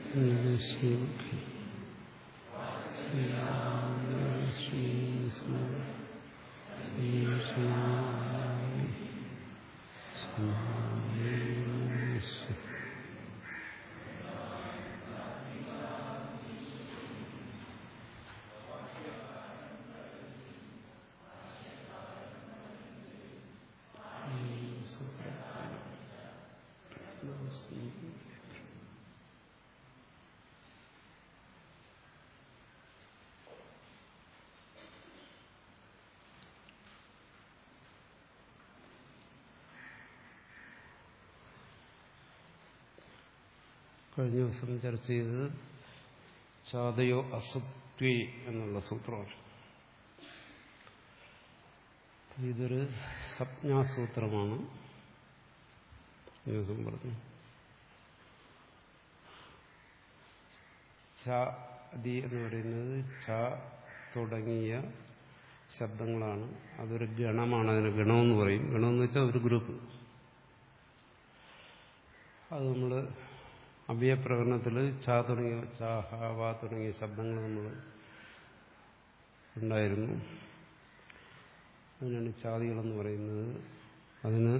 ശ്രീ ശ്രീ ശ്രീ ശ്രീ കഴിഞ്ഞ ദിവസം ചർച്ച ചെയ്തത് ചാതയോ അസുത്വേ എന്നുള്ള സൂത്രമാണ് ഇതൊരു സംജ്ഞാസൂത്രമാണ് ദിവസം പറഞ്ഞു ചാതി എന്ന് പറയുന്നത് ച തുടങ്ങിയ ശബ്ദങ്ങളാണ് അതൊരു ഗണമാണ് അതിന് ഗണമെന്ന് പറയും ഗണമെന്ന് വെച്ചാൽ ഒരു ഗ്രൂപ്പ് അത് നമ്മൾ അഭയപ്രകടനത്തിൽ ചാ തുടങ്ങിയ ചാ ഹ വാ തുടങ്ങിയ ശബ്ദങ്ങൾ നമ്മൾ ഉണ്ടായിരുന്നു അതിനാണ് ചാതികളെന്ന് പറയുന്നത് അതിന്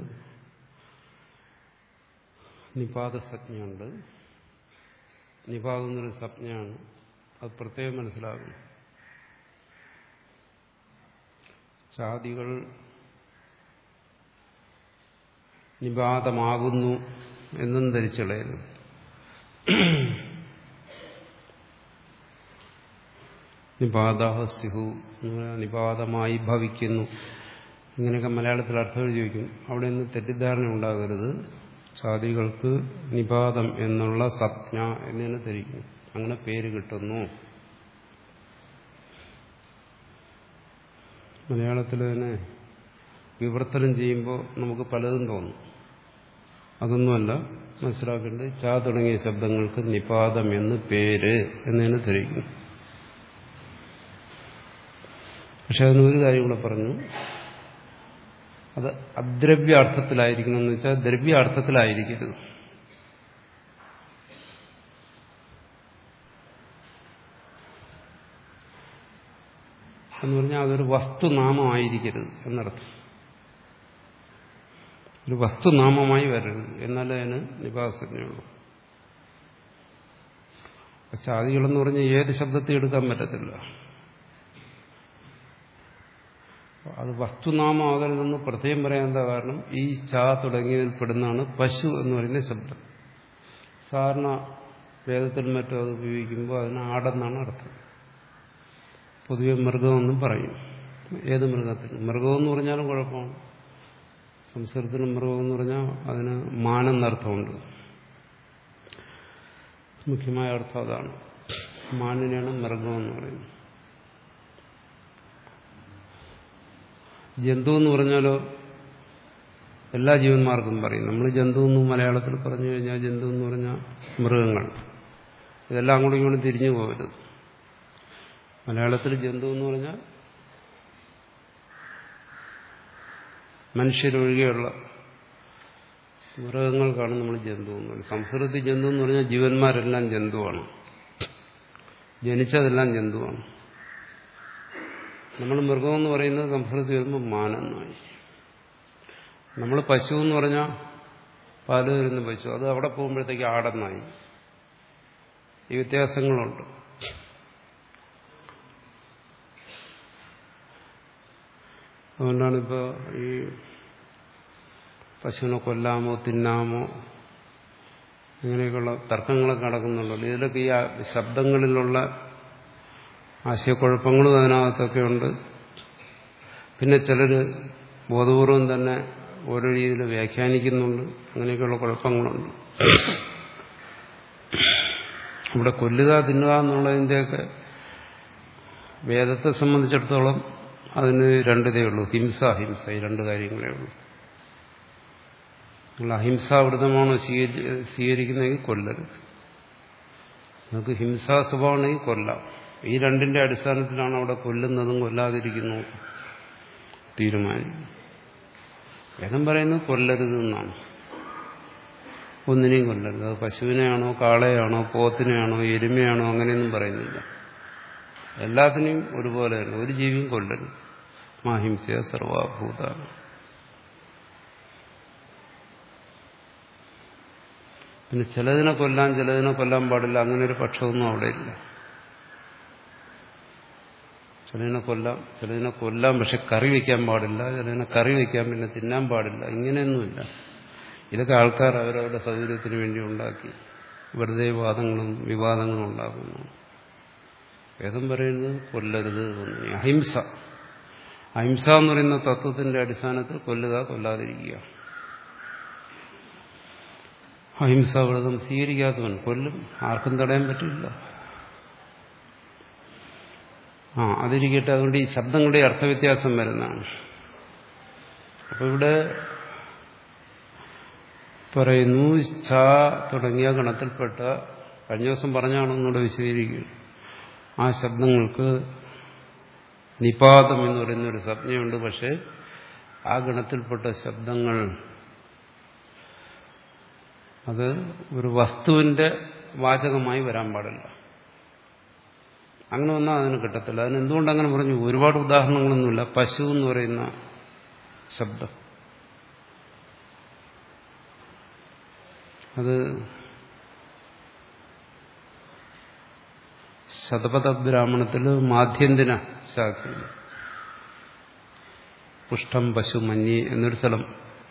നിപാതസജ്ഞയുണ്ട് നിപാതം എന്നൊരു സംജ്ഞയാണ് അത് പ്രത്യേകം മനസ്സിലാകും ചാതികൾ നിപാതമാകുന്നു എന്നും ധരിച്ചുകളയരുത് നിപാതാഹ സ്യുഹു നിപാതമായി ഭവിക്കുന്നു ഇങ്ങനെയൊക്കെ മലയാളത്തിൽ അർത്ഥം എഴുതി വയ്ക്കും അവിടെ നിന്ന് തെറ്റിദ്ധാരണ ഉണ്ടാകരുത് ചാതികൾക്ക് നിപാതം എന്നുള്ള സംജ്ഞ എന്നതിനെ ധരിക്കും അങ്ങനെ പേര് കിട്ടുന്നു മലയാളത്തിൽ തന്നെ വിവർത്തനം ചെയ്യുമ്പോൾ നമുക്ക് പലതും തോന്നും അതൊന്നുമല്ല മനസ്സിലാക്കേണ്ടത് ചാ തുടങ്ങിയ ശബ്ദങ്ങൾക്ക് നിപാതം എന്ന് പേര് എന്നതിന് ധരിക്കും പക്ഷെ അതിനൊരു കാര്യം കൂടെ പറഞ്ഞു അത് അദ്രവ്യാർത്ഥത്തിലായിരിക്കണം എന്ന് വെച്ചാൽ ദ്രവ്യാർത്ഥത്തിലായിരിക്കരുത് എന്ന് പറഞ്ഞാൽ അതൊരു വസ്തുനാമമായിരിക്കരുത് എന്നർത്ഥം ഒരു വസ്തുനാമമായി വരരുത് എന്നാലേ അതിന് നിപാസജ്ഞയുള്ളൂ ചാതികളെന്ന് പറഞ്ഞാൽ ഏത് ശബ്ദത്തെ എടുക്കാൻ പറ്റത്തില്ല അത് വസ്തുനാമമാകരുതെന്ന് പ്രത്യേകം പറയാൻ എന്താ കാരണം ഈ ചാ തുടങ്ങിയതിൽ പെടുന്നതാണ് പശു എന്ന് പറയുന്ന ശബ്ദം സാധാരണ വേദത്തിൽ മറ്റും അത് ഉപയോഗിക്കുമ്പോൾ അതിന് ആടെന്നാണ് അർത്ഥം പൊതുവെ മൃഗമെന്നും പറയും ഏത് മൃഗത്തിനും മൃഗമെന്ന് പറഞ്ഞാലും കുഴപ്പമാണ് സംസ്കൃതത്തിന് മൃഗമെന്ന് പറഞ്ഞാൽ അതിന് മാനെന്നർത്ഥമുണ്ട് മുഖ്യമായ അർത്ഥം അതാണ് മാനിനെയാണ് മൃഗമെന്ന് പറയുന്നത് ജന്തു എന്ന് പറഞ്ഞാലോ എല്ലാ ജീവന്മാർക്കും പറയും നമ്മൾ ജന്തു എന്ന് മലയാളത്തിൽ പറഞ്ഞു കഴിഞ്ഞാൽ ജന്തു എന്ന് പറഞ്ഞാൽ മൃഗങ്ങൾ ഇതെല്ലാം കൂടി ഇങ്ങോട്ട് തിരിഞ്ഞു പോകരുത് മലയാളത്തിൽ ജന്തു എന്ന് പറഞ്ഞാൽ മനുഷ്യരൊഴികെയുള്ള മൃഗങ്ങൾക്കാണ് നമ്മൾ ജന്തു എന്ന് പറയുന്നത് സംസ്കൃതത്തിൽ ജന്തു എന്ന് പറഞ്ഞാൽ ജീവന്മാരെല്ലാം ജന്തുവാണ് ജനിച്ചതെല്ലാം ജന്തുവാണ് നമ്മൾ മൃഗമെന്ന് പറയുന്നത് സംസ്കൃതത്തിൽ വരുമ്പോൾ മാനെന്നായി നമ്മൾ പശു എന്ന് പറഞ്ഞാൽ പാല് വരുന്ന പശു അത് അവിടെ പോകുമ്പോഴത്തേക്ക് ആടെന്നായി ഈ വ്യത്യാസങ്ങളുണ്ട് അതുകൊണ്ടാണ് ഇപ്പോൾ ഈ പശുവിനെ കൊല്ലാമോ തിന്നാമോ ഇങ്ങനെയൊക്കെയുള്ള തർക്കങ്ങളൊക്കെ നടക്കുന്നുണ്ടല്ലോ ഇതിലൊക്കെ ഈ ശബ്ദങ്ങളിലുള്ള ആശയക്കുഴപ്പങ്ങളും അതിനകത്തൊക്കെ ഉണ്ട് പിന്നെ ചിലർ ബോധപൂർവം തന്നെ ഓരോ രീതിയിൽ വ്യാഖ്യാനിക്കുന്നുണ്ട് അങ്ങനെയൊക്കെയുള്ള കുഴപ്പങ്ങളുണ്ട് ഇവിടെ കൊല്ലുക തിന്നുക എന്നുള്ളതിൻ്റെയൊക്കെ വേദത്തെ സംബന്ധിച്ചിടത്തോളം അതിന് രണ്ടിതേ ഉള്ളൂ ഹിംസ ഹിംസ ഈ രണ്ട് കാര്യങ്ങളേ ഉള്ളൂ നിങ്ങൾ അഹിംസാവൃതമാണോ സ്വീകരിക്കുന്നതെങ്കിൽ കൊല്ലരുത് നമുക്ക് ഹിംസാ സ്വഭാവമാണെങ്കിൽ കൊല്ലാം ഈ രണ്ടിന്റെ അടിസ്ഥാനത്തിലാണ് അവിടെ കൊല്ലുന്നതും കൊല്ലാതിരിക്കുന്നതും തീരുമാനിക്കും വേദം പറയുന്നത് കൊല്ലരുത് എന്നാണ് ഒന്നിനെയും കൊല്ലരുത് അത് പശുവിനെയാണോ കാളയാണോ പോത്തിനെയാണോ എരുമയാണോ അങ്ങനെയൊന്നും പറയുന്നില്ല എല്ലാത്തിനെയും ഒരുപോലെ തന്നെ ഒരു ജീവിയും കൊല്ലരുത് മാഹിംസയ സർവാഭൂതാണ് പിന്നെ ചിലതിനെ കൊല്ലാൻ ചിലതിനെ കൊല്ലാൻ പാടില്ല അങ്ങനെ ഒരു പക്ഷമൊന്നും അവിടെ ഇല്ല ചിലതിനെ കൊല്ലാം ചിലതിനെ കൊല്ലാം പക്ഷെ കറി വയ്ക്കാൻ പാടില്ല ചിലതിനെ കറി വയ്ക്കാൻ പിന്നെ തിന്നാൻ പാടില്ല ഇങ്ങനെയൊന്നുമില്ല ഇതൊക്കെ ആൾക്കാർ അവരവരുടെ സൗകര്യത്തിന് വേണ്ടി ഉണ്ടാക്കി വെറുതെ വാദങ്ങളും വിവാദങ്ങളും ഉണ്ടാക്കുന്നു വേദം പറയുന്നത് കൊല്ലരുത് ഒന്നിനെ അഹിംസ അഹിംസ എന്ന് പറയുന്ന തത്വത്തിന്റെ അടിസ്ഥാനത്തിൽ കൊല്ലുക കൊല്ലാതിരിക്കുക അഹിംസ വ്രതം സ്വീകരിക്കാത്തവൻ കൊല്ലും ആർക്കും തടയാൻ പറ്റില്ല ആ അതിരിക്കട്ടെ അതുകൊണ്ട് ഈ ശബ്ദങ്ങളുടെ അർത്ഥവ്യത്യാസം വരുന്നതാണ് അപ്പൊ ഇവിടെ പറയുന്നു ഛ തുടങ്ങിയ ഗണത്തിൽപ്പെട്ട കഴിഞ്ഞ ദിവസം പറഞ്ഞാണെന്നൂടെ വിശദീകരിക്കും ആ ശബ്ദങ്ങൾക്ക് നിപാതം എന്ന് പറയുന്ന ഒരു സംജ്ഞയുണ്ട് പക്ഷെ ആ ഗണത്തിൽപ്പെട്ട ശബ്ദങ്ങൾ അത് ഒരു വസ്തുവിന്റെ വാചകമായി വരാൻ പാടില്ല അങ്ങനെ വന്നാൽ അതിന് കിട്ടത്തില്ല അതിന് എന്തുകൊണ്ട് അങ്ങനെ പറഞ്ഞു ഒരുപാട് ഉദാഹരണങ്ങളൊന്നുമില്ല പശു എന്ന് പറയുന്ന ശബ്ദം അത് ശതപഥ ബ്രാഹ്മണത്തിൽ മാധ്യന്തിന ശാഖയിൽ പുഷ്ടം പശു മഞ്ഞി എന്നൊരു സ്ഥലം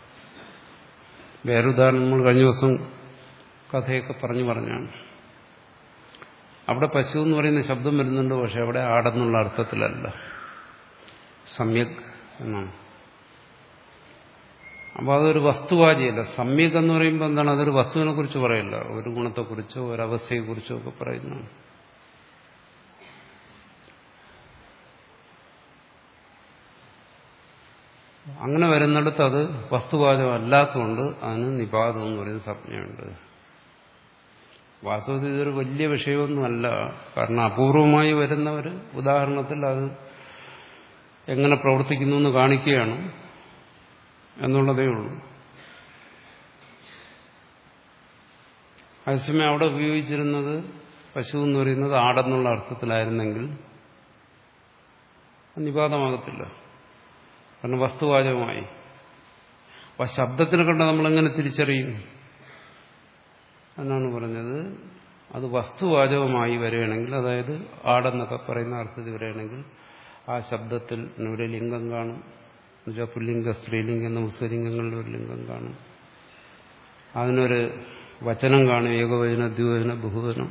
വേറെ ഉദാഹരണം നമ്മൾ കഴിഞ്ഞ ദിവസം കഥയൊക്കെ പറഞ്ഞു പറഞ്ഞാണ് അവിടെ പശു എന്ന് പറയുന്ന ശബ്ദം വരുന്നുണ്ട് പക്ഷെ അവിടെ ആടെന്നുള്ള അർത്ഥത്തിലല്ല സമ്യക് എന്നാണ് അപ്പോൾ അതൊരു വസ്തുവാചിയല്ല സമ്യക് എന്ന് പറയുമ്പോൾ എന്താണ് അതൊരു വസ്തുവിനെ കുറിച്ച് പറയില്ല ഒരു ഗുണത്തെക്കുറിച്ചോ ഒരു അവസ്ഥയെക്കുറിച്ചോ ഒക്കെ പറയുന്നതാണ് അങ്ങനെ വരുന്നിടത്ത് അത് വസ്തുവാചകം അല്ലാത്തതുകൊണ്ട് അതിന് നിപാതം എന്ന് പറയുന്ന സംജ്ഞയുണ്ട് വാസ്തവത്തിൽ ഇതൊരു വലിയ വിഷയമൊന്നുമല്ല കാരണം അപൂർവമായി വരുന്ന ഒരു ഉദാഹരണത്തിൽ അത് എങ്ങനെ പ്രവർത്തിക്കുന്നു എന്ന് കാണിക്കുകയാണ് എന്നുള്ളതേ ഉള്ളൂ അതേസമയം അവിടെ ഉപയോഗിച്ചിരുന്നത് പശു എന്ന് പറയുന്നത് ആടെന്നുള്ള അർത്ഥത്തിലായിരുന്നെങ്കിൽ നിപാതമാകത്തില്ല കാരണം വസ്തുവാചകമായി അപ്പൊ ശബ്ദത്തിനെ കണ്ട് നമ്മളെങ്ങനെ തിരിച്ചറിയും എന്നാണ് പറഞ്ഞത് അത് വസ്തുവാചകമായി വരികയാണെങ്കിൽ അതായത് ആടെന്നൊക്കെ പറയുന്ന അർത്ഥത്തിൽ വരികയാണെങ്കിൽ ആ ശബ്ദത്തിൽ ഒരു ലിംഗം കാണും എന്നുവെച്ചാൽ പുല്ലിംഗ സ്ത്രീലിംഗം നമസ്കരിംഗങ്ങളിൽ ഒരു ലിംഗം കാണും അതിനൊരു വചനം കാണും ഏകവചന ദ്വിവചന ബഹുവചനം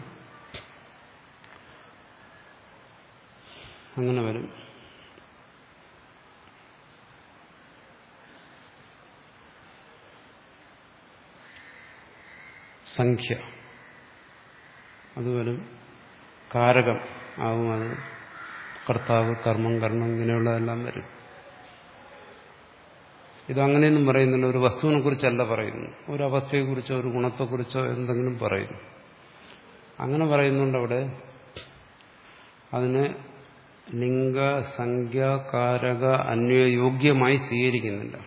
അങ്ങനെ വരും സംഖ്യ അത് വരും കാരകം ആവും അത് കർത്താവ് കർമ്മം കർണം ഇങ്ങനെയുള്ളതെല്ലാം വരും ഇതങ്ങനെയൊന്നും പറയുന്നില്ല ഒരു വസ്തുവിനെ കുറിച്ചല്ല പറയുന്നു ഒരു അവസ്ഥയെക്കുറിച്ചോ ഒരു ഗുണത്തെക്കുറിച്ചോ എന്തെങ്കിലും പറയുന്നു അങ്ങനെ പറയുന്നുണ്ട് അവിടെ അതിനെ ലിംഗ സംഖ്യ കാരക അന്വയോഗ്യമായി സ്വീകരിക്കുന്നില്ല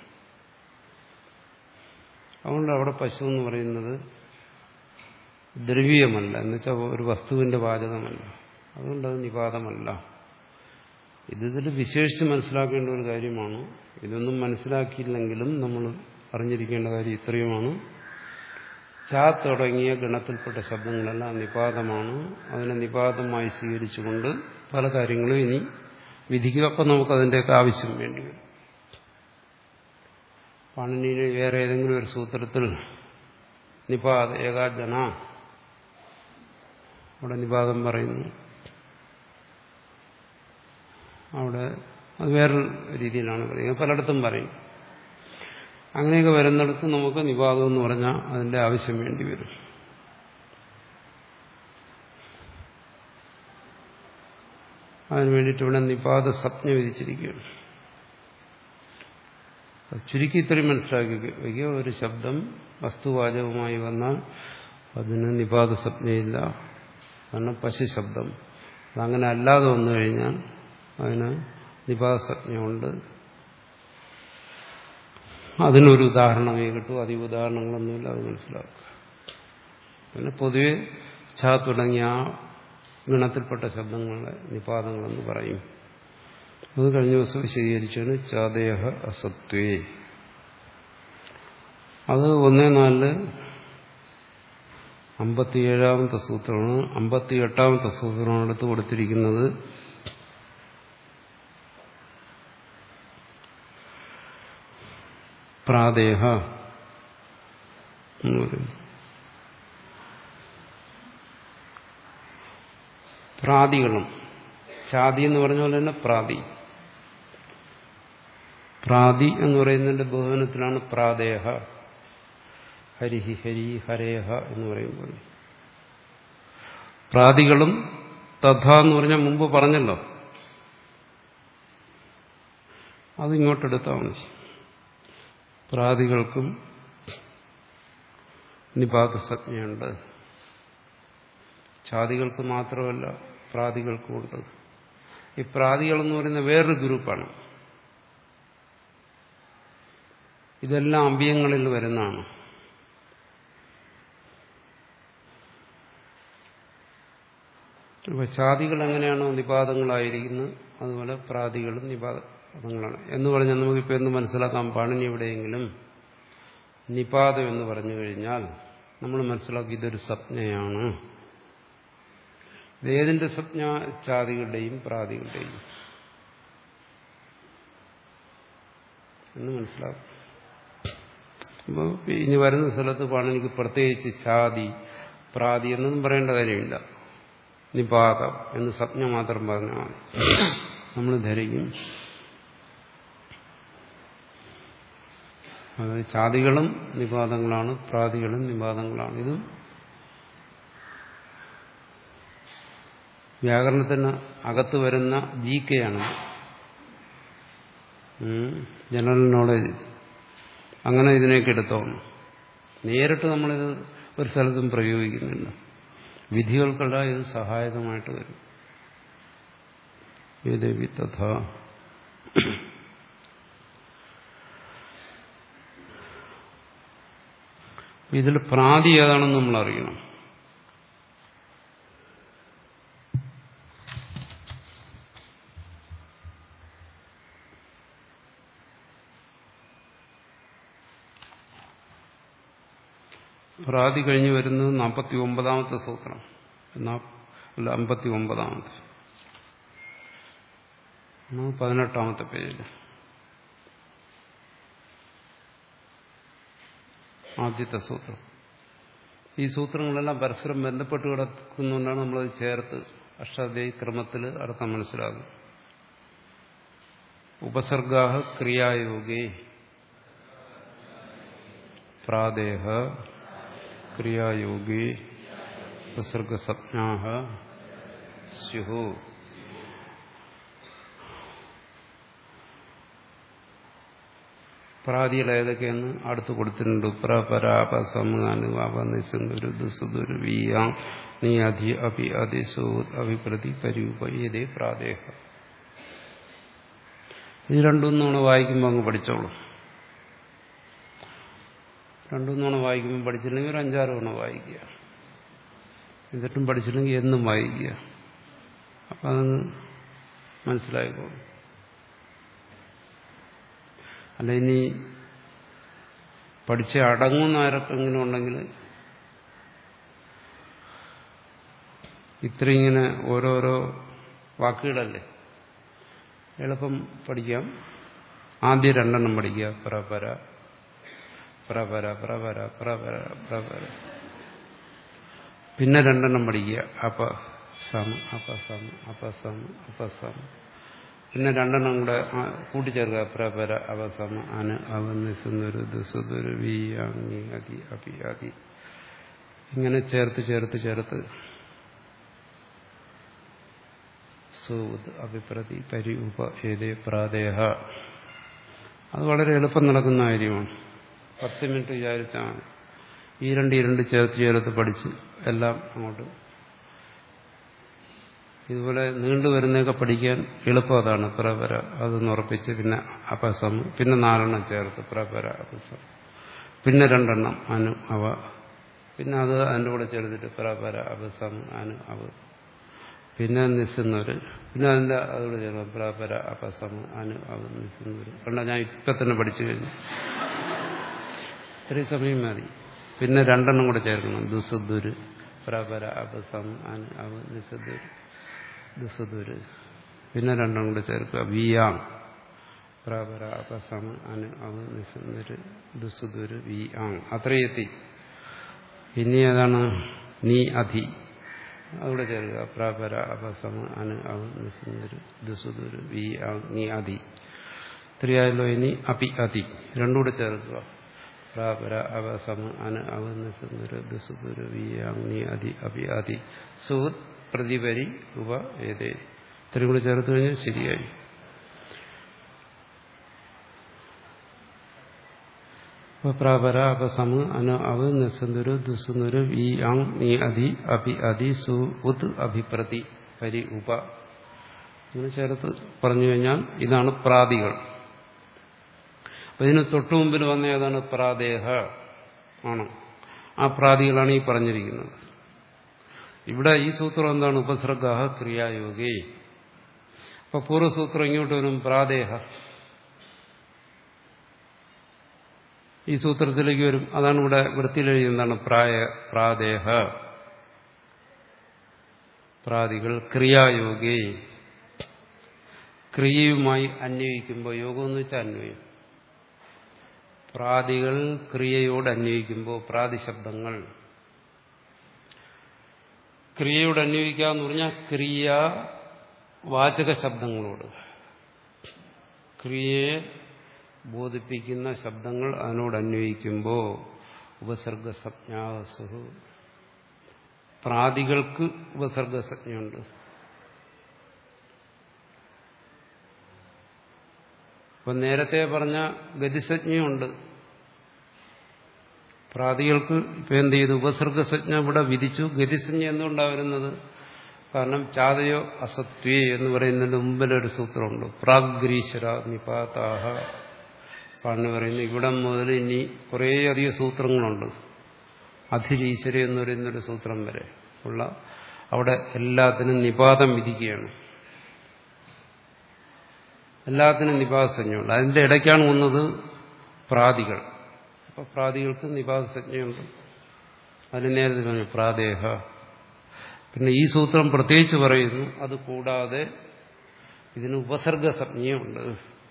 അതുകൊണ്ട് അവിടെ പശു എന്ന് പറയുന്നത് ദ്രവ്യമല്ല എന്നുവെച്ചാൽ ഒരു വസ്തുവിന്റെ വാചകമല്ല അതുകൊണ്ട് അത് നിപാതമല്ല ഇതിൽ വിശേഷിച്ച് മനസ്സിലാക്കേണ്ട ഒരു കാര്യമാണ് ഇതൊന്നും മനസ്സിലാക്കിയില്ലെങ്കിലും നമ്മൾ അറിഞ്ഞിരിക്കേണ്ട കാര്യം ഇത്രയുമാണ് ചാ തുടങ്ങിയ ഗണത്തിൽപ്പെട്ട ശബ്ദങ്ങളെല്ലാം നിപാതമാണ് അതിനെ നിപാതമായി സ്വീകരിച്ചുകൊണ്ട് പല കാര്യങ്ങളും ഇനി വിധിക്കുക അപ്പം നമുക്കതിൻ്റെയൊക്കെ ആവശ്യം വേണ്ടി വരും പാണിനിയുടെ വേറെ ഏതെങ്കിലും ഒരു സൂത്രത്തിൽ നിപാത ഏകാജന അവിടെ നിപാതം പറയുന്നു അവിടെ അത് വേറൊരു രീതിയിലാണ് പറയുന്നത് പലയിടത്തും പറയും അങ്ങനെയൊക്കെ വരുന്നിടത്ത് നമുക്ക് നിപാതം എന്ന് പറഞ്ഞാൽ അതിന്റെ ആവശ്യം വേണ്ടി വരും അതിനു വേണ്ടിയിട്ട് ഇവിടെ നിപാത സ്വപ്ന വിധിച്ചിരിക്കുകയാണ് ചുരുക്കി ഇത്രയും മനസ്സിലാക്കി വയ്ക്കുക ഒരു ശബ്ദം വസ്തുവാചകമായി വന്നാൽ അതിന് നിപാത സ്വപ്നയില്ല കാരണം പശു ശബ്ദം അതങ്ങനെ അല്ലാതെ വന്നു കഴിഞ്ഞാൽ അതിന് നിപാതസജ്ഞയുണ്ട് അതിനൊരു ഉദാഹരണമേ കിട്ടൂ അധിക ഉദാഹരണങ്ങളൊന്നുമില്ല അത് മനസ്സിലാക്കുക പിന്നെ പൊതുവെ ഛ തുടങ്ങിയ ആ ഗണത്തിൽപ്പെട്ട ശബ്ദങ്ങളെ നിപാതങ്ങളെന്ന് പറയും അത് കഴിഞ്ഞ ദിവസം വിശദീകരിച്ചാണ് ചാദേഹ അസത്വേ അത് ഒന്നേ നാലില് അമ്പത്തിയേഴാമത്തെ സൂത്രമാണ് അമ്പത്തി എട്ടാമത്തെ സൂത്രമാണ് എടുത്ത് കൊടുത്തിരിക്കുന്നത് പ്രാദേഹ എന്ന് പറയുന്നു പ്രാതികളും ചാതി എന്ന് പറഞ്ഞ പോലെ തന്നെ പ്രാതി പ്രാതി എന്ന് പറയുന്നതിന്റെ ബഹുവനത്തിലാണ് പ്രാദേഹ ഹരിഹി ഹരി ഹരേഹ എന്ന് പറയുമ്പോൾ പ്രാതികളും തഥ എന്ന് പറഞ്ഞാൽ മുമ്പ് പറഞ്ഞല്ലോ അത് ഇങ്ങോട്ടെടുത്താൽ മതി പ്രാതികൾക്കും നിപാതസജ്ഞയുണ്ട് ഛാതികൾക്ക് മാത്രമല്ല പ്രാതികൾക്കുമുണ്ട് ഈ പ്രാതികൾ എന്ന് പറയുന്ന വേറൊരു ഗ്രൂപ്പാണ് ഇതെല്ലാം അമ്പിയങ്ങളിൽ വരുന്നതാണ് അപ്പൊ ഛാതികൾ എങ്ങനെയാണോ നിപാതങ്ങളായിരിക്കുന്നത് അതുപോലെ പ്രാതികളും നിപാതങ്ങളാണ് എന്ന് പറഞ്ഞാൽ നമുക്കിപ്പോൾ എന്ത് മനസ്സിലാക്കാം പാണിനി എവിടെയെങ്കിലും നിപാതം എന്ന് പറഞ്ഞു കഴിഞ്ഞാൽ നമ്മൾ മനസ്സിലാക്കി ഇതൊരു സംജ്ഞയാണ് ഇതേതിന്റെ സംജ്ഞ ചാതികളുടെയും പ്രാതികളുടെയും എന്ന് മനസ്സിലാക്കും അപ്പോൾ ഇനി വരുന്ന സ്ഥലത്ത് പാണിനിക്ക് പ്രത്യേകിച്ച് ചാതി പ്രാതി എന്നൊന്നും പറയേണ്ട കാര്യമില്ല നിപാതം എന്ന് സംജ്ഞ മാത്രം പറഞ്ഞാൽ നമ്മൾ ധരിക്കും അതായത് ചാതികളും നിപാതങ്ങളാണ് പ്രാതികളും നിപാതങ്ങളാണ് ഇതും വ്യാകരണത്തിന് അകത്ത് വരുന്ന ജി കെ ആണ് ജനറൽ നോളജ് അങ്ങനെ ഇതിനെയൊക്കെ എടുത്തോണം നേരിട്ട് നമ്മളിത് ഒരു സ്ഥലത്തും പ്രയോഗിക്കുന്നില്ല വിധികൾക്കെല്ലാം ഇത് സഹായകമായിട്ട് വരും ഏദേവി തഥാ ഇതിൽ പ്രാതി ഏതാണെന്ന് നമ്മൾ അറിയണം പ്രാതി കഴിഞ്ഞു വരുന്നത് നാൽപ്പത്തി ഒമ്പതാമത്തെ സൂത്രം അല്ല അമ്പത്തി ഒമ്പതാമത്തെ പതിനെട്ടാമത്തെ പേജിൽ ആദ്യത്തെ സൂത്രം ഈ സൂത്രങ്ങളെല്ലാം പരസ്പരം ബന്ധപ്പെട്ട് കിടക്കുന്നതുകൊണ്ടാണ് നമ്മളത് ചേർത്ത് അഷ്ടാധ്യായി ക്രമത്തിൽ അർത്ഥം മനസ്സിലാകും ഉപസർഗാഹ ക്രിയായോഗേ പ്രാദേഹ ക്രിയായോഗേ ഉപസർഗസജ്ഞാഹ സ്യുഹു പ്രാതികൾ ഏതൊക്കെയെന്ന് അടുത്ത് കൊടുത്തിട്ടുണ്ട് പ്രപരാപസമാനുവാപനിസുദുരു വീയാം നീ അധി അഭി അതിസോ അഭിപ്രതി പരൂപയതേ പ്രാദേഹ ഇത് രണ്ടൊന്നാണ് വായിക്കുമ്പോൾ അങ്ങ് പഠിച്ചോളൂ രണ്ടൊന്നാണ് വായിക്കുമ്പോൾ പഠിച്ചില്ലെങ്കിൽ ഒരു അഞ്ചാറ് തവണ വായിക്കുക എന്നിട്ടും പഠിച്ചില്ലെങ്കിൽ എന്നും വായിക്കുക അപ്പം അതങ്ങ് മനസ്സിലായിക്കോളും അല്ല ഇനി പഠിച്ച് അടങ്ങുന്ന ആരൊക്കെങ്കിലും ഉണ്ടെങ്കിൽ ഇത്ര ഇങ്ങനെ ഓരോരോ വാക്കുകളല്ലേ എളുപ്പം പഠിക്കാം ആദ്യം രണ്ടെണ്ണം പഠിക്കുക പ്രപര പ്രപര പ്രപര പ്രപര പ്രപര പിന്നെ രണ്ടെണ്ണം പഠിക്കുക അപ സമ അപസം അപസം അപസം പിന്നെ രണ്ടെണ്ണം കൂടെ കൂട്ടിച്ചേർക്കുക പ്രപര അവസമ അന അവനിസുന്നൊരു ദുസുതൊരു വി അങ്ങി അതി അപി അതി ഇങ്ങനെ ചേർത്ത് ചേർത്ത് ചേർത്ത് സൂത് അഭിപ്രതി പരി ഉപ ഏതേ പ്രാദേഹ അത് വളരെ എളുപ്പം നടക്കുന്ന കാര്യമാണ് പത്ത് മിനിറ്റ് വിചാരിച്ചാൽ ഈ രണ്ട് ഈ രണ്ട് ചേർത്ത് ചേർത്ത് പഠിച്ച് എല്ലാം അങ്ങോട്ട് ഇതുപോലെ നീണ്ടുവരുന്നതൊക്കെ പഠിക്കാൻ എളുപ്പം അതാണ് പ്രപര അതൊന്ന് ഉറപ്പിച്ച് പിന്നെ അപസം പിന്നെ നാലെണ്ണം ചേർത്ത് പ്രപര അപസം പിന്നെ രണ്ടെണ്ണം അനു അവ പിന്നെ അത് അതിൻ്റെ കൂടെ ചേർത്തിട്ട് പരപര അപസം അനു അവ പിന്നെ നിസ്സുന്നവര് പിന്നെ അതിൻ്റെ അതോട് ചേർന്ന് പരപര അപസം അനു അവ നിസ്സുന്നവര് കണ്ട ഞാൻ ഇപ്പം തന്നെ പഠിച്ചു കഴിഞ്ഞു ഇത്രയും സമയം മതി പിന്നെ രണ്ടെണ്ണം കൂടെ ചേർക്കണം ദുസുദുര് പരപര അപസം അനു അവ നിസ്സുദുര് ദുസുദുര് പിന്നെ രണ്ടെണ്ണം കൂടെ ചേർക്കുക വിയാങ് പ്രാപര അപസം അനു അവ നിസ്സുന്നര് ദുസുദുര് വി ആങ് അത്രയും എത്തി ഇനി ഏതാണ് നീ അധി അവിടെ ചേർക്കുക പ്രാപര അപസം അനു അവ നിസ്സുന്നര് ദുസുദുര് വി ആങ് നീ അധി ഇത്രയായല്ലോ ഇനി അപി അതി രണ്ടുകൂടെ ചേർക്കുക പ്രാപര അവസം അനു അവ നിസ്സുന്നര് ദുസുദുര് വി ആങ് നീ അധി അപി അതി സുഹൃത് പ്രതിപരി ഉപ ഏതേ ഇത്രയും കൂടെ ചേർത്ത് കഴിഞ്ഞാൽ ശരിയായി പ്രാപര അപസമ അനു അവ നിസ്സന്ദുരു ദുസുന്ദുരു ഈ അങ് നീ അതി അഭി അതി സു ഉത് അഭിപ്രതി പരി ഉപ അങ്ങനെ ചേർത്ത് പറഞ്ഞു കഴിഞ്ഞാൽ ഇതാണ് പ്രാതികൾ അപ്പൊ ഇതിന് തൊട്ടു മുമ്പിൽ വന്ന ഏതാണ് പ്രാദേഹ ആണ് ആ പ്രാതികളാണ് ഈ പറഞ്ഞിരിക്കുന്നത് ഇവിടെ ഈ സൂത്രം എന്താണ് ഉപസർഗ ക്രിയായോഗേ അപ്പൊ പൂർവ്വസൂത്രം ഇങ്ങോട്ട് വരും പ്രാദേഹ ഈ സൂത്രത്തിലേക്ക് വരും അതാണ് ഇവിടെ വൃത്തിയിൽ എഴുതുന്നതാണ് പ്രായ പ്രാദേഹ പ്രാതികൾ ക്രിയായോഗേ ക്രിയയുമായി അന്വയിക്കുമ്പോൾ യോഗം എന്ന് വെച്ചാൽ അന്വയം പ്രാതികൾ ക്രിയയോട് അന്വയിക്കുമ്പോൾ പ്രാതിശബ്ദങ്ങൾ ക്രിയയോട് അന്വയിക്കുക എന്ന് പറഞ്ഞാൽ ക്രിയ വാചക ശബ്ദങ്ങളോട് ക്രിയയെ ബോധിപ്പിക്കുന്ന ശബ്ദങ്ങൾ അതിനോട് അന്വയിക്കുമ്പോൾ ഉപസർഗസജ്ഞാവസു പ്രാതികൾക്ക് ഉപസർഗസജ്ഞയുണ്ട് അപ്പൊ നേരത്തെ പറഞ്ഞ ഗതിസജ്ഞയുണ്ട് പ്രാതികൾക്ക് ഇപ്പൊ എന്ത് ചെയ്തു ഉപസർഗസജ്ഞ ഇവിടെ വിധിച്ചു ഗതിസജ്ഞ എന്തുകൊണ്ടാണ് വരുന്നത് കാരണം ചാതയോ അസത്വേ എന്ന് പറയുന്നതിന് മുമ്പിലൊരു സൂത്രമുണ്ട് പ്രാഗ്രീശ്വര നിപാതാഹ പാണ് പറയുന്നു ഇവിടം മുതൽ ഇനി കുറേയധികം സൂത്രങ്ങളുണ്ട് അധിരീശ്വര എന്ന് പറയുന്നൊരു സൂത്രം വരെ ഉള്ള അവിടെ എല്ലാത്തിനും നിപാതം വിധിക്കുകയാണ് എല്ലാത്തിനും നിപാതസഞ്ജയുണ്ട് അതിന്റെ ഇടയ്ക്കാണ് വന്നത് പ്രാതികൾ അപ്പൊ പ്രാതികൾക്ക് നിപാതസഞ്ജയുണ്ട് അതിന് നേരത്തെ പറഞ്ഞു പ്രാദേഹ പിന്നെ ഈ സൂത്രം പ്രത്യേകിച്ച് പറയുന്നു അത് കൂടാതെ ഇതിന് ഉപസർഗസഞ്ജയുണ്ട്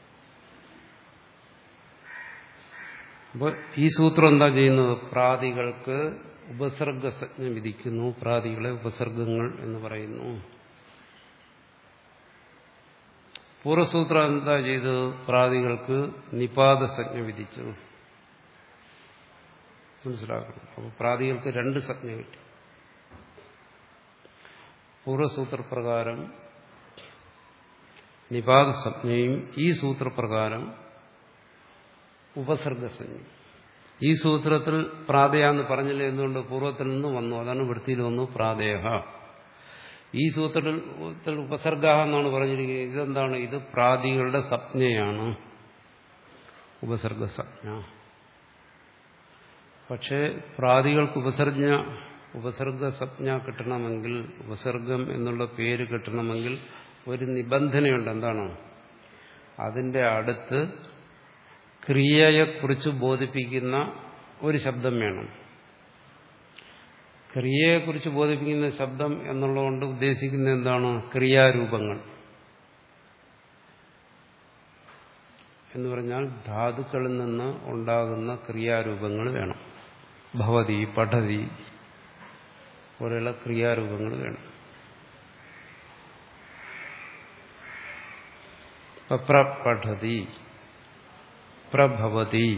അപ്പോൾ ഈ സൂത്രം എന്താ ചെയ്യുന്നത് പ്രാതികൾക്ക് ഉപസർഗസജ്ഞ വിധിക്കുന്നു പ്രാതികളെ ഉപസർഗങ്ങൾ എന്ന് പറയുന്നു പൂർവ്വസൂത്രം എന്താ ചെയ്തത് പ്രാതികൾക്ക് നിപാതസജ്ഞ വിധിച്ചു മനസ്സിലാക്കണം അപ്പോൾ പ്രാതികൾക്ക് രണ്ട് സജ്ഞ കിട്ടി പൂർവ്വസൂത്രപ്രകാരം നിപാതസജ്ഞയും ഈ സൂത്രപ്രകാരം ഉപസർഗസഞ്ജ ഈ സൂത്രത്തിൽ പ്രാതയ എന്ന് പറഞ്ഞില്ല എന്തുകൊണ്ട് പൂർവ്വത്തിൽ നിന്ന് വന്നു അതാണ് വൃത്തിയിൽ വന്നു പ്രാതേഹ ഈ സൂത്രത്തിൽ ഉപസർഗ എന്നാണ് പറഞ്ഞിരിക്കുന്നത് ഇതെന്താണ് ഇത് പ്രാതികളുടെ സപ്ഞയാണ് ഉപസർഗസജ്ഞ പക്ഷേ പ്രാതികൾക്ക് ഉപസർജ ഉപസർഗസജ്ഞ കിട്ടണമെങ്കിൽ ഉപസർഗം എന്നുള്ള പേര് കിട്ടണമെങ്കിൽ ഒരു നിബന്ധനയുണ്ട് എന്താണ് അതിന്റെ അടുത്ത് ക്രിയയെക്കുറിച്ച് ബോധിപ്പിക്കുന്ന ഒരു ശബ്ദം വേണം ക്രിയയെക്കുറിച്ച് ബോധിപ്പിക്കുന്ന ശബ്ദം എന്നുള്ളതുകൊണ്ട് ഉദ്ദേശിക്കുന്നത് എന്താണ് ക്രിയാരൂപങ്ങൾ എന്ന് പറഞ്ഞാൽ ധാതുക്കളിൽ നിന്ന് ഉണ്ടാകുന്ന ക്രിയാരൂപങ്ങൾ വേണം ഭവതി പഠതി പോലെയുള്ള ക്രിയാരൂപങ്ങൾ വേണം പ്രപഠതി പ്രഭവതി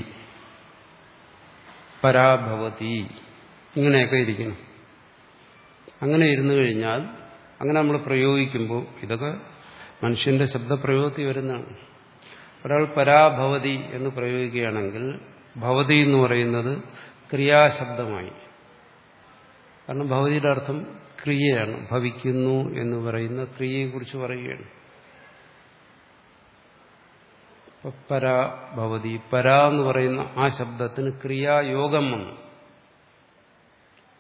പരാഭവതി ഇങ്ങനെയൊക്കെ ഇരിക്കണം അങ്ങനെ ഇരുന്നു കഴിഞ്ഞാൽ അങ്ങനെ നമ്മൾ പ്രയോഗിക്കുമ്പോൾ ഇതൊക്കെ മനുഷ്യന്റെ ശബ്ദപ്രയോഗത്തിൽ വരുന്നതാണ് ഒരാൾ പരാഭവതി എന്ന് പ്രയോഗിക്കുകയാണെങ്കിൽ ഭവതി എന്ന് പറയുന്നത് ക്രിയാശബ്ദമായി കാരണം ഭവതിയുടെ അർത്ഥം ക്രിയയാണ് ഭവിക്കുന്നു എന്ന് പറയുന്ന ക്രിയയെക്കുറിച്ച് പറയുകയാണ് പരാ ഭവതി പരാ എന്ന് പറയുന്ന ആ ശബ്ദത്തിന് ക്രിയായോഗം വന്നു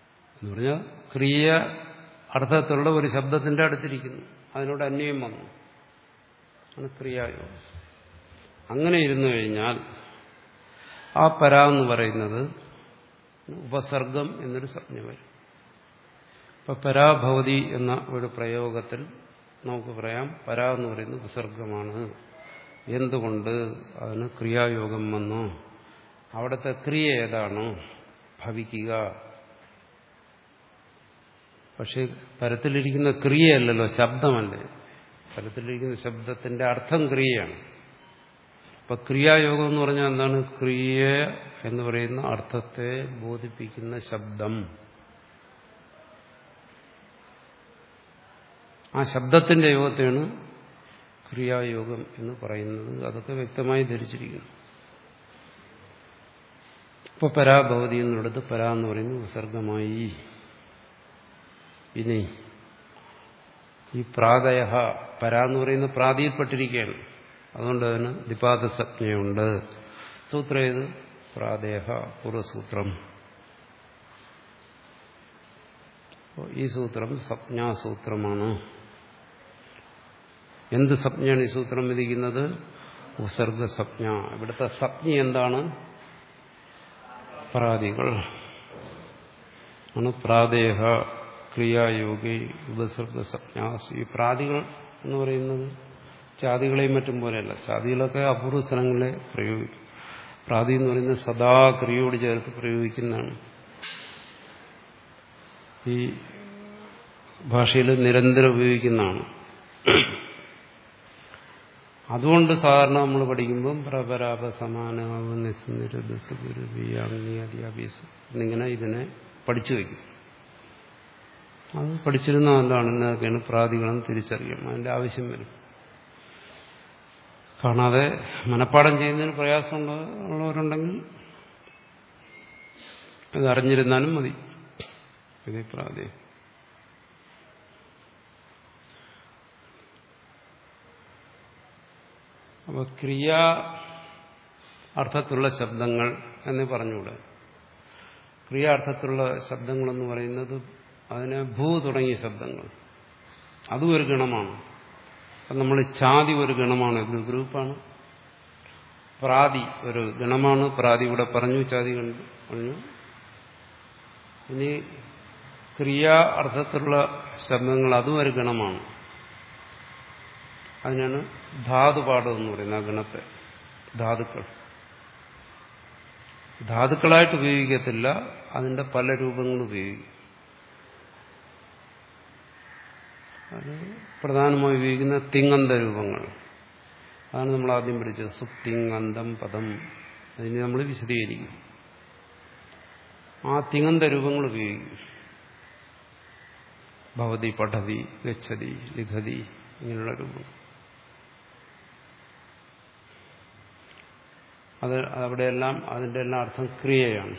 എന്ന് പറഞ്ഞാൽ ക്രിയ അർത്ഥത്തിലുള്ള ഒരു ശബ്ദത്തിന്റെ അടുത്തിരിക്കുന്നു അതിനോട് അന്വയം വന്നു ആണ് ക്രിയായോഗം അങ്ങനെ ഇരുന്നു കഴിഞ്ഞാൽ ആ പര എന്ന് പറയുന്നത് ഉപസർഗം എന്നൊരു സംജ്ഞ വരും ഇപ്പൊ പരാഭവതി എന്ന ഒരു പ്രയോഗത്തിൽ നമുക്ക് പറയാം പര എന്ന് പറയുന്നത് ഉപസർഗമാണ് എന്തുകൊണ്ട് അതിന് ക്രിയായോഗം വന്നു അവിടുത്തെ ക്രിയ ഏതാണ് ഭവിക്കുക പക്ഷെ പരത്തിലിരിക്കുന്ന ക്രിയയല്ലല്ലോ ശബ്ദമല്ലേ പരത്തിലിരിക്കുന്ന ശബ്ദത്തിന്റെ അർത്ഥം ക്രിയയാണ് അപ്പൊ ക്രിയായോഗം എന്ന് പറഞ്ഞാൽ എന്താണ് ക്രിയ എന്ന് പറയുന്ന അർത്ഥത്തെ ബോധിപ്പിക്കുന്ന ശബ്ദം ആ ശബ്ദത്തിന്റെ യോഗത്തെയാണ് ക്രിയായോഗം എന്ന് പറയുന്നത് അതൊക്കെ വ്യക്തമായി ധരിച്ചിരിക്കുന്നു ഇപ്പൊ പരാഭവതി എന്നുള്ളത് പരാ എന്ന് പറയുന്നത് വിസർഗമായി ഇനി ഈ പ്രാതയ പര എന്ന് പറയുന്ന പ്രാതിയിൽപ്പെട്ടിരിക്കുകയാണ് അതുകൊണ്ട് അതിന് ദിപാത സംജ്ഞയുണ്ട് സൂത്രം ഏത് പ്രാതേഹ പൂർവസൂത്രം ഈ സൂത്രം സംജ്ഞാസൂത്രമാണ് എന്ത് സംജ്ഞയാണ് ഈ സൂത്രം വിധിക്കുന്നത് ഉപസർഗ സംജ്ഞ ഇവിടുത്തെ സംജ്ഞ എന്താണ് പ്രാതികൾ ആണ് പ്രാദേഹ ക്രിയായോഗി ഉപസർഗ സംജ്ഞാസ് ഈ പ്രാതികൾ എന്ന് പറയുന്നത് ചാതികളെയും മറ്റും പോലെയല്ല ചാതികളൊക്കെ അപൂർവ സ്ഥലങ്ങളെ പ്രയോഗിക്കും പ്രാതി എന്ന് പറയുന്നത് സദാ ക്രിയയോട് ചേർത്ത് പ്രയോഗിക്കുന്നതാണ് ഈ ഭാഷയിൽ നിരന്തരം ഉപയോഗിക്കുന്നതാണ് അതുകൊണ്ട് സാധാരണ നമ്മൾ പഠിക്കുമ്പം പ്രപരാപ സമാനാവ് നിസ്നിരുദ്സുരുവിയാഗ്നിയാദിയാബീസു എന്നിങ്ങനെ ഇതിനെ പഠിച്ചു വയ്ക്കും അത് പഠിച്ചിരുന്ന എന്താണ് എന്നതൊക്കെയാണ് പ്രാതികളെന്ന് തിരിച്ചറിയണം അതിന്റെ ആവശ്യം വരും കാണാതെ മനഃപ്പാടം ചെയ്യുന്നതിന് പ്രയാസം ഉള്ളവരുണ്ടെങ്കിൽ ഇത് അറിഞ്ഞിരുന്നാലും മതി ഇതേ പ്രാതി അപ്പൊ ക്രിയ അർത്ഥത്തിലുള്ള ശബ്ദങ്ങൾ എന്ന് പറഞ്ഞുകൂടെ ക്രിയ അർത്ഥത്തിലുള്ള ശബ്ദങ്ങളെന്ന് പറയുന്നത് അതിന് ഭൂ തുടങ്ങിയ ശബ്ദങ്ങൾ അതും ഒരു ഗണമാണ് നമ്മൾ ചാതി ഒരു ഗണമാണ് ഒരു ഗ്രൂപ്പാണ് പ്രാതി ഒരു ഗണമാണ് പ്രാതി ഇവിടെ പറഞ്ഞു ചാതി കണ്ടു പറഞ്ഞു ഇനി ക്രിയാ അർത്ഥത്തിലുള്ള ശബ്ദങ്ങൾ അതും ഒരു ഗണമാണ് അതിനാണ് ധാതുപാഠം എന്ന് പറയുന്നത് ആ ഗണത്തെ ധാതുക്കൾ ധാതുക്കളായിട്ട് ഉപയോഗിക്കത്തില്ല അതിന്റെ പല രൂപങ്ങൾ ഉപയോഗിക്കും അത് പ്രധാനമായി ഉപയോഗിക്കുന്ന തിങ്ങന്ത രൂപങ്ങൾ അതാണ് നമ്മൾ ആദ്യം പഠിച്ചത് സുപ്തിങ്ങന്തം പദം അതിന് നമ്മൾ വിശദീകരിക്കും ആ തിങ്ങന്ത രൂപങ്ങൾ ഉപയോഗിക്കും ഭവതി പഠതി ഗച്ഛതി ലിഖതി ഇങ്ങനെയുള്ള രൂപങ്ങൾ അത് അവിടെയെല്ലാം അതിൻ്റെ എല്ലാം അർത്ഥം ക്രിയയാണ്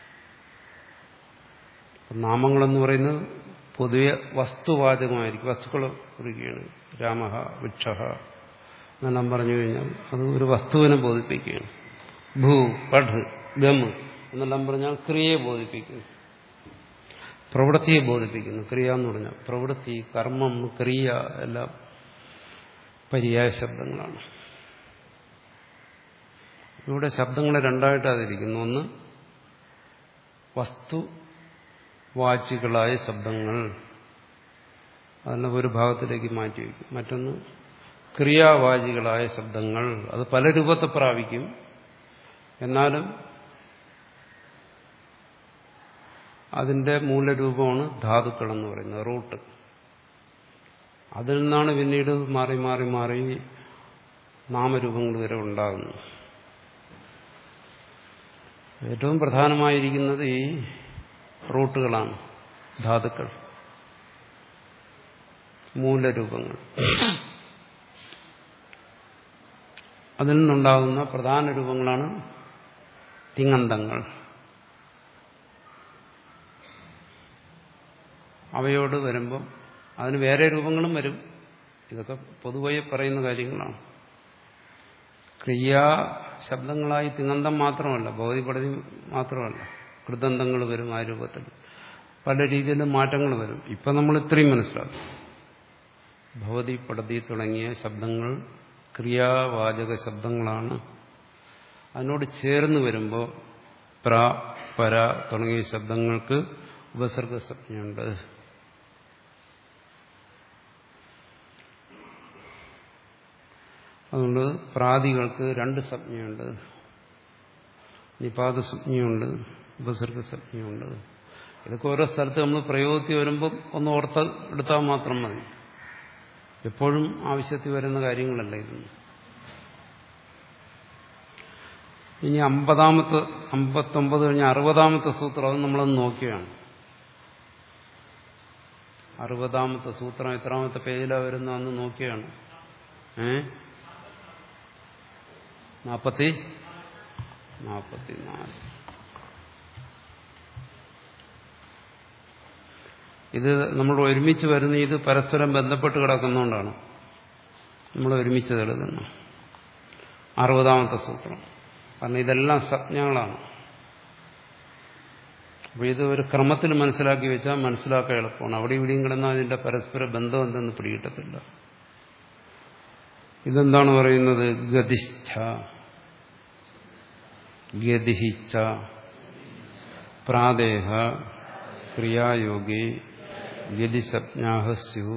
നാമങ്ങളെന്ന് പറയുന്നത് പൊതുവെ വസ്തുവാചകമായിരിക്കും വസ്തുക്കൾ കുറിക്കുകയാണ് രാമ വൃക്ഷ എന്നെല്ലാം പറഞ്ഞു കഴിഞ്ഞാൽ അത് ഒരു വസ്തുവിനെ ബോധിപ്പിക്കുകയാണ് ഭൂ പഠ് ഗം എന്നെല്ലാം പറഞ്ഞാൽ ക്രിയയെ ബോധിപ്പിക്കുന്നു പ്രവൃത്തിയെ ബോധിപ്പിക്കുന്നു ക്രിയ എന്ന് പറഞ്ഞാൽ പ്രവൃത്തി കർമ്മം ക്രിയ എല്ലാം പര്യായ ശബ്ദങ്ങളാണ് ഇവിടെ ശബ്ദങ്ങളെ രണ്ടായിട്ടാതിരിക്കുന്നു ഒന്ന് വസ്തു വാച്ചികളായ ശബ്ദങ്ങൾ അതിനെ ഒരു ഭാഗത്തിലേക്ക് മാറ്റി വയ്ക്കും മറ്റൊന്ന് ക്രിയാവാചികളായ ശബ്ദങ്ങൾ അത് പല രൂപത്തെ പ്രാപിക്കും എന്നാലും അതിന്റെ മൂലരൂപമാണ് ധാതുക്കൾ എന്ന് പറയുന്നത് റൂട്ട് അതിൽ നിന്നാണ് പിന്നീട് മാറി മാറി മാറി നാമരൂപങ്ങൾ വരെ ഉണ്ടാകുന്നു ഏറ്റവും പ്രധാനമായിരിക്കുന്നത് ഈ റൂട്ടുകളാണ് ധാതുക്കൾ മൂലരൂപങ്ങൾ അതിൽ നിന്നുണ്ടാകുന്ന പ്രധാന രൂപങ്ങളാണ് തിങ്ങന്തങ്ങൾ അവയോട് വരുമ്പം അതിന് വേറെ രൂപങ്ങളും വരും ഇതൊക്കെ പൊതുവായി പറയുന്ന കാര്യങ്ങളാണ് ക്രിയാ ശബ്ദങ്ങളായി തിങ്ങന്തം മാത്രമല്ല ബോധിപടതി മാത്രമല്ല കൃതന്തങ്ങൾ വരും ആ രൂപത്തിൽ പല രീതിയിലും മാറ്റങ്ങൾ വരും ഇപ്പം നമ്മൾ ഇത്രയും മനസ്സിലാക്കും ഭവതി പടതി തുടങ്ങിയ ശബ്ദങ്ങൾ ക്രിയാവാചക ശബ്ദങ്ങളാണ് അതിനോട് ചേർന്ന് വരുമ്പോൾ പ്ര പര തുടങ്ങിയ ശബ്ദങ്ങൾക്ക് ഉപസർഗ സംജ്ഞയുണ്ട് അതുകൊണ്ട് പ്രാതികൾക്ക് രണ്ട് സംജ്ഞയുണ്ട് നിപാത സംജ്ഞയുണ്ട് ഉപസർഗ സംജ്ഞയുണ്ട് ഇതൊക്കെ ഓരോ സ്ഥലത്ത് നമ്മൾ പ്രയോഗത്തിൽ വരുമ്പം ഒന്ന് ഓർത്ത് എടുത്താൽ മാത്രം മതി എപ്പോഴും ആവശ്യത്തിൽ വരുന്ന കാര്യങ്ങളല്ല ഇതൊന്നും ഇനി അമ്പതാമത്തെ അമ്പത്തൊമ്പത് കഴിഞ്ഞ അറുപതാമത്തെ സൂത്രം അത് നമ്മളൊന്ന് നോക്കിയാണ് അറുപതാമത്തെ സൂത്രം എത്രാമത്തെ പേജിലാണ് വരുന്നതെന്ന് നോക്കിയാണ് ഏ നാപ്പത്തി നാപ്പത്തി നാല് ഇത് നമ്മൾ ഒരുമിച്ച് വരുന്ന ഇത് പരസ്പരം ബന്ധപ്പെട്ട് കിടക്കുന്നതുകൊണ്ടാണ് നമ്മൾ ഒരുമിച്ച് എഴുതുന്നു അറുപതാമത്തെ സൂത്രം കാരണം ഇതെല്ലാം സംജ്ഞകളാണ് അപ്പോൾ ഇത് ഒരു ക്രമത്തിൽ മനസ്സിലാക്കി വെച്ചാൽ മനസ്സിലാക്കാൻ എളുപ്പമാണ് അവിടെ ഇവിടെയും കിടന്നാൽ അതിന്റെ പരസ്പര ബന്ധം എന്തെന്ന് പിടികിട്ടത്തില്ല ഇതെന്താണ് പറയുന്നത് ഗതിഷ്ഠ ഗതിഹിച്ച പ്രാദേഹ ക്രിയായോഗി ഗതിസജ്ഞാഹസ്യു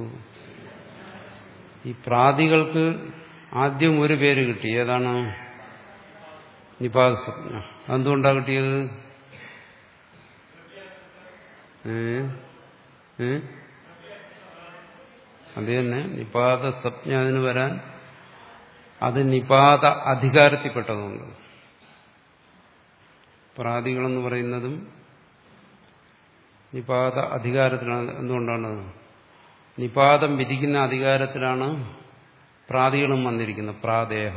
ഈ പ്രാതികൾക്ക് ആദ്യം ഒരു പേര് കിട്ടി ഏതാണ് നിപാതസജ്ഞ അതെന്തുകൊണ്ടാണ് കിട്ടിയത് ഏ ഏ അത് തന്നെ നിപാത സജ്ഞ അതിന് വരാൻ അത് നിപാത അധികാരത്തിൽപ്പെട്ടതുകൊണ്ട് പ്രാതികളെന്ന് പറയുന്നതും നിപാത അധികാരത്തിലാണ് എന്തുകൊണ്ടാണ് നിപാതം വിധിക്കുന്ന അധികാരത്തിലാണ് പ്രാതികളും വന്നിരിക്കുന്നത് പ്രാദേഹ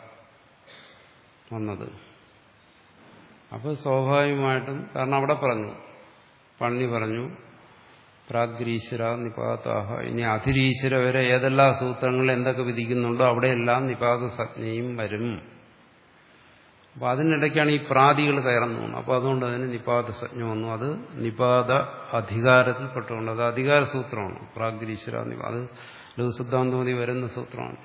വന്നത് അപ്പോൾ സ്വാഭാവികമായിട്ടും കാരണം അവിടെ പറഞ്ഞു പണി പറഞ്ഞു പ്രാഗ്രീശ്വര നിപാതാഹ ഇനി അധിരീശ്വര വരെ ഏതെല്ലാം സൂത്രങ്ങൾ എന്തൊക്കെ വിധിക്കുന്നുണ്ടോ അവിടെയെല്ലാം നിപാത സജ്ഞയും വരും അപ്പൊ അതിനിടയ്ക്കാണ് ഈ പ്രാതികൾ കയറുന്നു അപ്പോൾ അതുകൊണ്ട് അതിന് നിപാത സജ്ഞ വന്നു അത് നിപാത അധികാരത്തിൽപ്പെട്ടുകൊണ്ട് അത് അധികാര സൂത്രമാണ് പ്രാഗ്രീശ്വര അത് ലഘുസിദ്ധാന്തമതി വരുന്ന സൂത്രമാണ്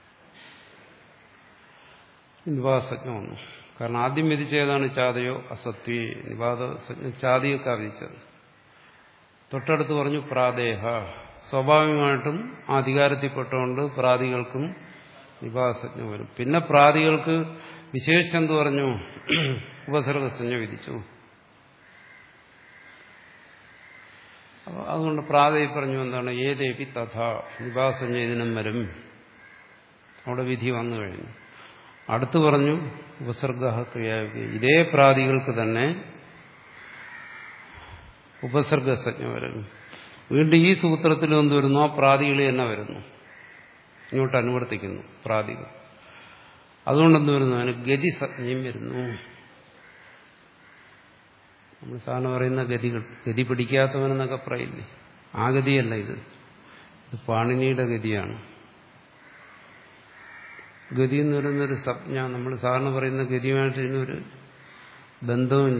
നിപാതസജ്ഞ വന്നു കാരണം ആദ്യം വിധിച്ച ഏതാണ് ചാതയോ അസത്വേ നിപാതസജ്ഞ ചാതിയൊക്കെ വിധിച്ചത് തൊട്ടടുത്ത് പറഞ്ഞു പ്രാദേഹ സ്വാഭാവികമായിട്ടും ആ അധികാരത്തിൽപ്പെട്ടുകൊണ്ട് പ്രാതികൾക്കും നിപാതസജ്ഞ വരും പിന്നെ പ്രാതികൾക്ക് വിശേഷിച്ചെന്ത് പറഞ്ഞു ഉപസർഗസഞ്ജ വിധിച്ചു അതുകൊണ്ട് പ്രാതയിൽ പറഞ്ഞു എന്താണ് ഏതേപി തഥ നിപാസഞ്ജ ഇതിനും വരും അവിടെ വിധി വന്നു കഴിഞ്ഞു അടുത്തു പറഞ്ഞു ഉപസർഗ ക്രിയായോഗി ഇതേ പ്രാതികൾക്ക് തന്നെ ഉപസർഗസജ്ഞ വരുന്നു വീണ്ടും ഈ സൂത്രത്തിൽ എന്ത് വരുന്നു ആ പ്രാതികൾ തന്നെ വരുന്നു ഇങ്ങോട്ട് അനുവർത്തിക്കുന്നു പ്രാതികൾ അതുകൊണ്ടെന്ന് വരുന്നു അതിന് ഗതിസജ്ഞയും വരുന്നു നമ്മൾ സാധാരണ പറയുന്ന ഗതികൾ ഗതി പിടിക്കാത്തവനെന്നൊക്കെ പറയില്ലേ ആ ഗതിയല്ല ഇത് ഇത് പാണിനിയുടെ ഗതിയാണ് ഗതി എന്ന് പറയുന്നൊരു സംജ്ഞ നമ്മൾ സാധാരണ പറയുന്ന ഗതിയുമായിട്ട് ഇതിനൊരു ബന്ധവുമില്ല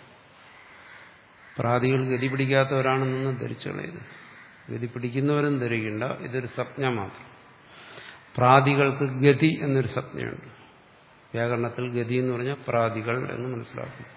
പ്രാതികൾ ഗതി പിടിക്കാത്തവരാണെന്നൊന്നും ധരിച്ചു കളയത് ഗതി പിടിക്കുന്നവരും ധരിക്കണ്ട ഇതൊരു സംജ്ഞ മാത്രം പ്രാതികൾക്ക് ഗതി എന്നൊരു സംജ്ഞയുണ്ട് വ്യാകരണത്തിൽ ഗതി എന്ന് പറഞ്ഞാൽ പ്രാതികൾ എന്ന് മനസ്സിലാക്കും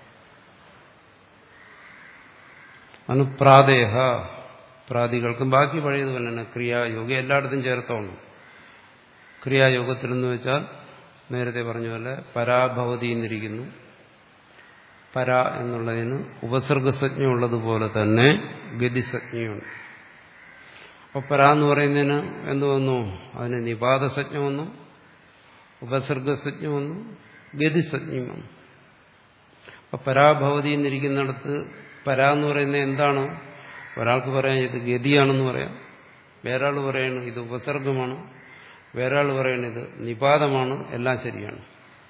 അന്ന് പ്രാദേഹ പ്രാതികൾക്കും ബാക്കി പഴയത് തന്നെ ക്രിയായോഗി എല്ലായിടത്തും ചേർത്തോണം ക്രിയായോഗത്തിലെന്ന് വെച്ചാൽ നേരത്തെ പറഞ്ഞ പോലെ പരാഭവതി എന്നിരിക്കുന്നു പര എന്നുള്ളതിന് ഉപസർഗസജ്ഞ ഉള്ളതുപോലെ തന്നെ ഗതിസജ്ഞയുണ്ട് അപ്പൊ പര എന്ന് പറയുന്നതിന് എന്ത് വന്നു അതിന് നിപാതസജ്ഞ വന്നു ഉപസർഗസജ്ഞ വന്നു ഗതിസജ്ഞയും വന്നു അപ്പൊ പരാഭവതി എന്നിരിക്കുന്നിടത്ത് പര എന്ന് പറയുന്നത് എന്താണ് ഒരാൾക്ക് പറയാൻ ഇത് ഗതിയാണെന്ന് പറയാം വേറൊരാൾ പറയണം ഇത് ഉപസർഗമാണ് വേറൊരാൾ പറയണം ഇത് നിപാതമാണ് എല്ലാം ശരിയാണ്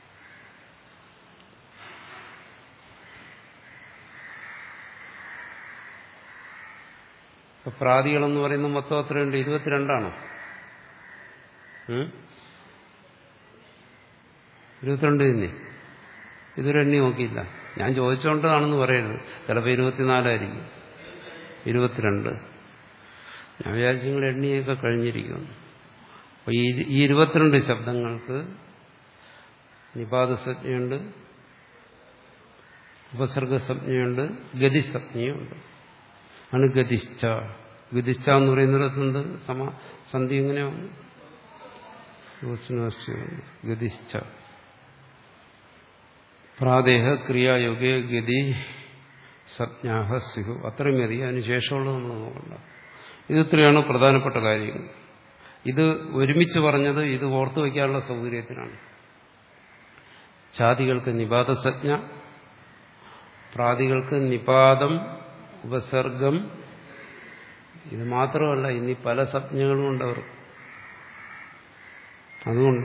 ഇപ്പൊ പ്രാതികളെന്ന് പറയുന്ന മൊത്തം എത്രയുണ്ട് ഇരുപത്തിരണ്ടാണോ ഇരുപത്തിരണ്ട് തന്നെ ഇതൊരു എണ്ണി നോക്കിയില്ല ഞാൻ ചോദിച്ചോണ്ടാണെന്ന് പറയരുത് ചിലപ്പോൾ ഇരുപത്തിനാലായിരിക്കും ഇരുപത്തിരണ്ട് ഞാൻ വിചാരിച്ചു നിങ്ങൾ എണ്ണിയൊക്കെ കഴിഞ്ഞിരിക്കുന്നു അപ്പോൾ ഈ ഈ ഇരുപത്തിരണ്ട് ശബ്ദങ്ങൾക്ക് നിപാതസജ്ഞയുണ്ട് ഉപസർഗസജ്ഞയുണ്ട് ഗതിസജ്ഞയുണ്ട് ആണ് ഗതിശ്ച ഗതിശ്ച എന്ന് പറയുന്നിടത്തുണ്ട് സമ സന്ധി എങ്ങനെയാണ് ഗതിശ്ച പ്രാദേഹ ക്രിയായോഗേ ഗതി സജ്ഞാഹ സിഹു അത്രയും മതി അതിനുശേഷമുള്ളത് നമ്മൾ നോക്കണ്ട ഇത് ഇത്രയാണ് പ്രധാനപ്പെട്ട കാര്യങ്ങൾ ഇത് ഒരുമിച്ച് പറഞ്ഞത് ഇത് ഓർത്തു വയ്ക്കാനുള്ള സൗകര്യത്തിനാണ് ഛാതികൾക്ക് നിപാതസജ്ഞ പ്രാതികൾക്ക് നിപാതം ഉപസർഗം ഇത് മാത്രമല്ല ഇനി പല സംജ്ഞകളും ഉണ്ട് അവർ അതുകൊണ്ട്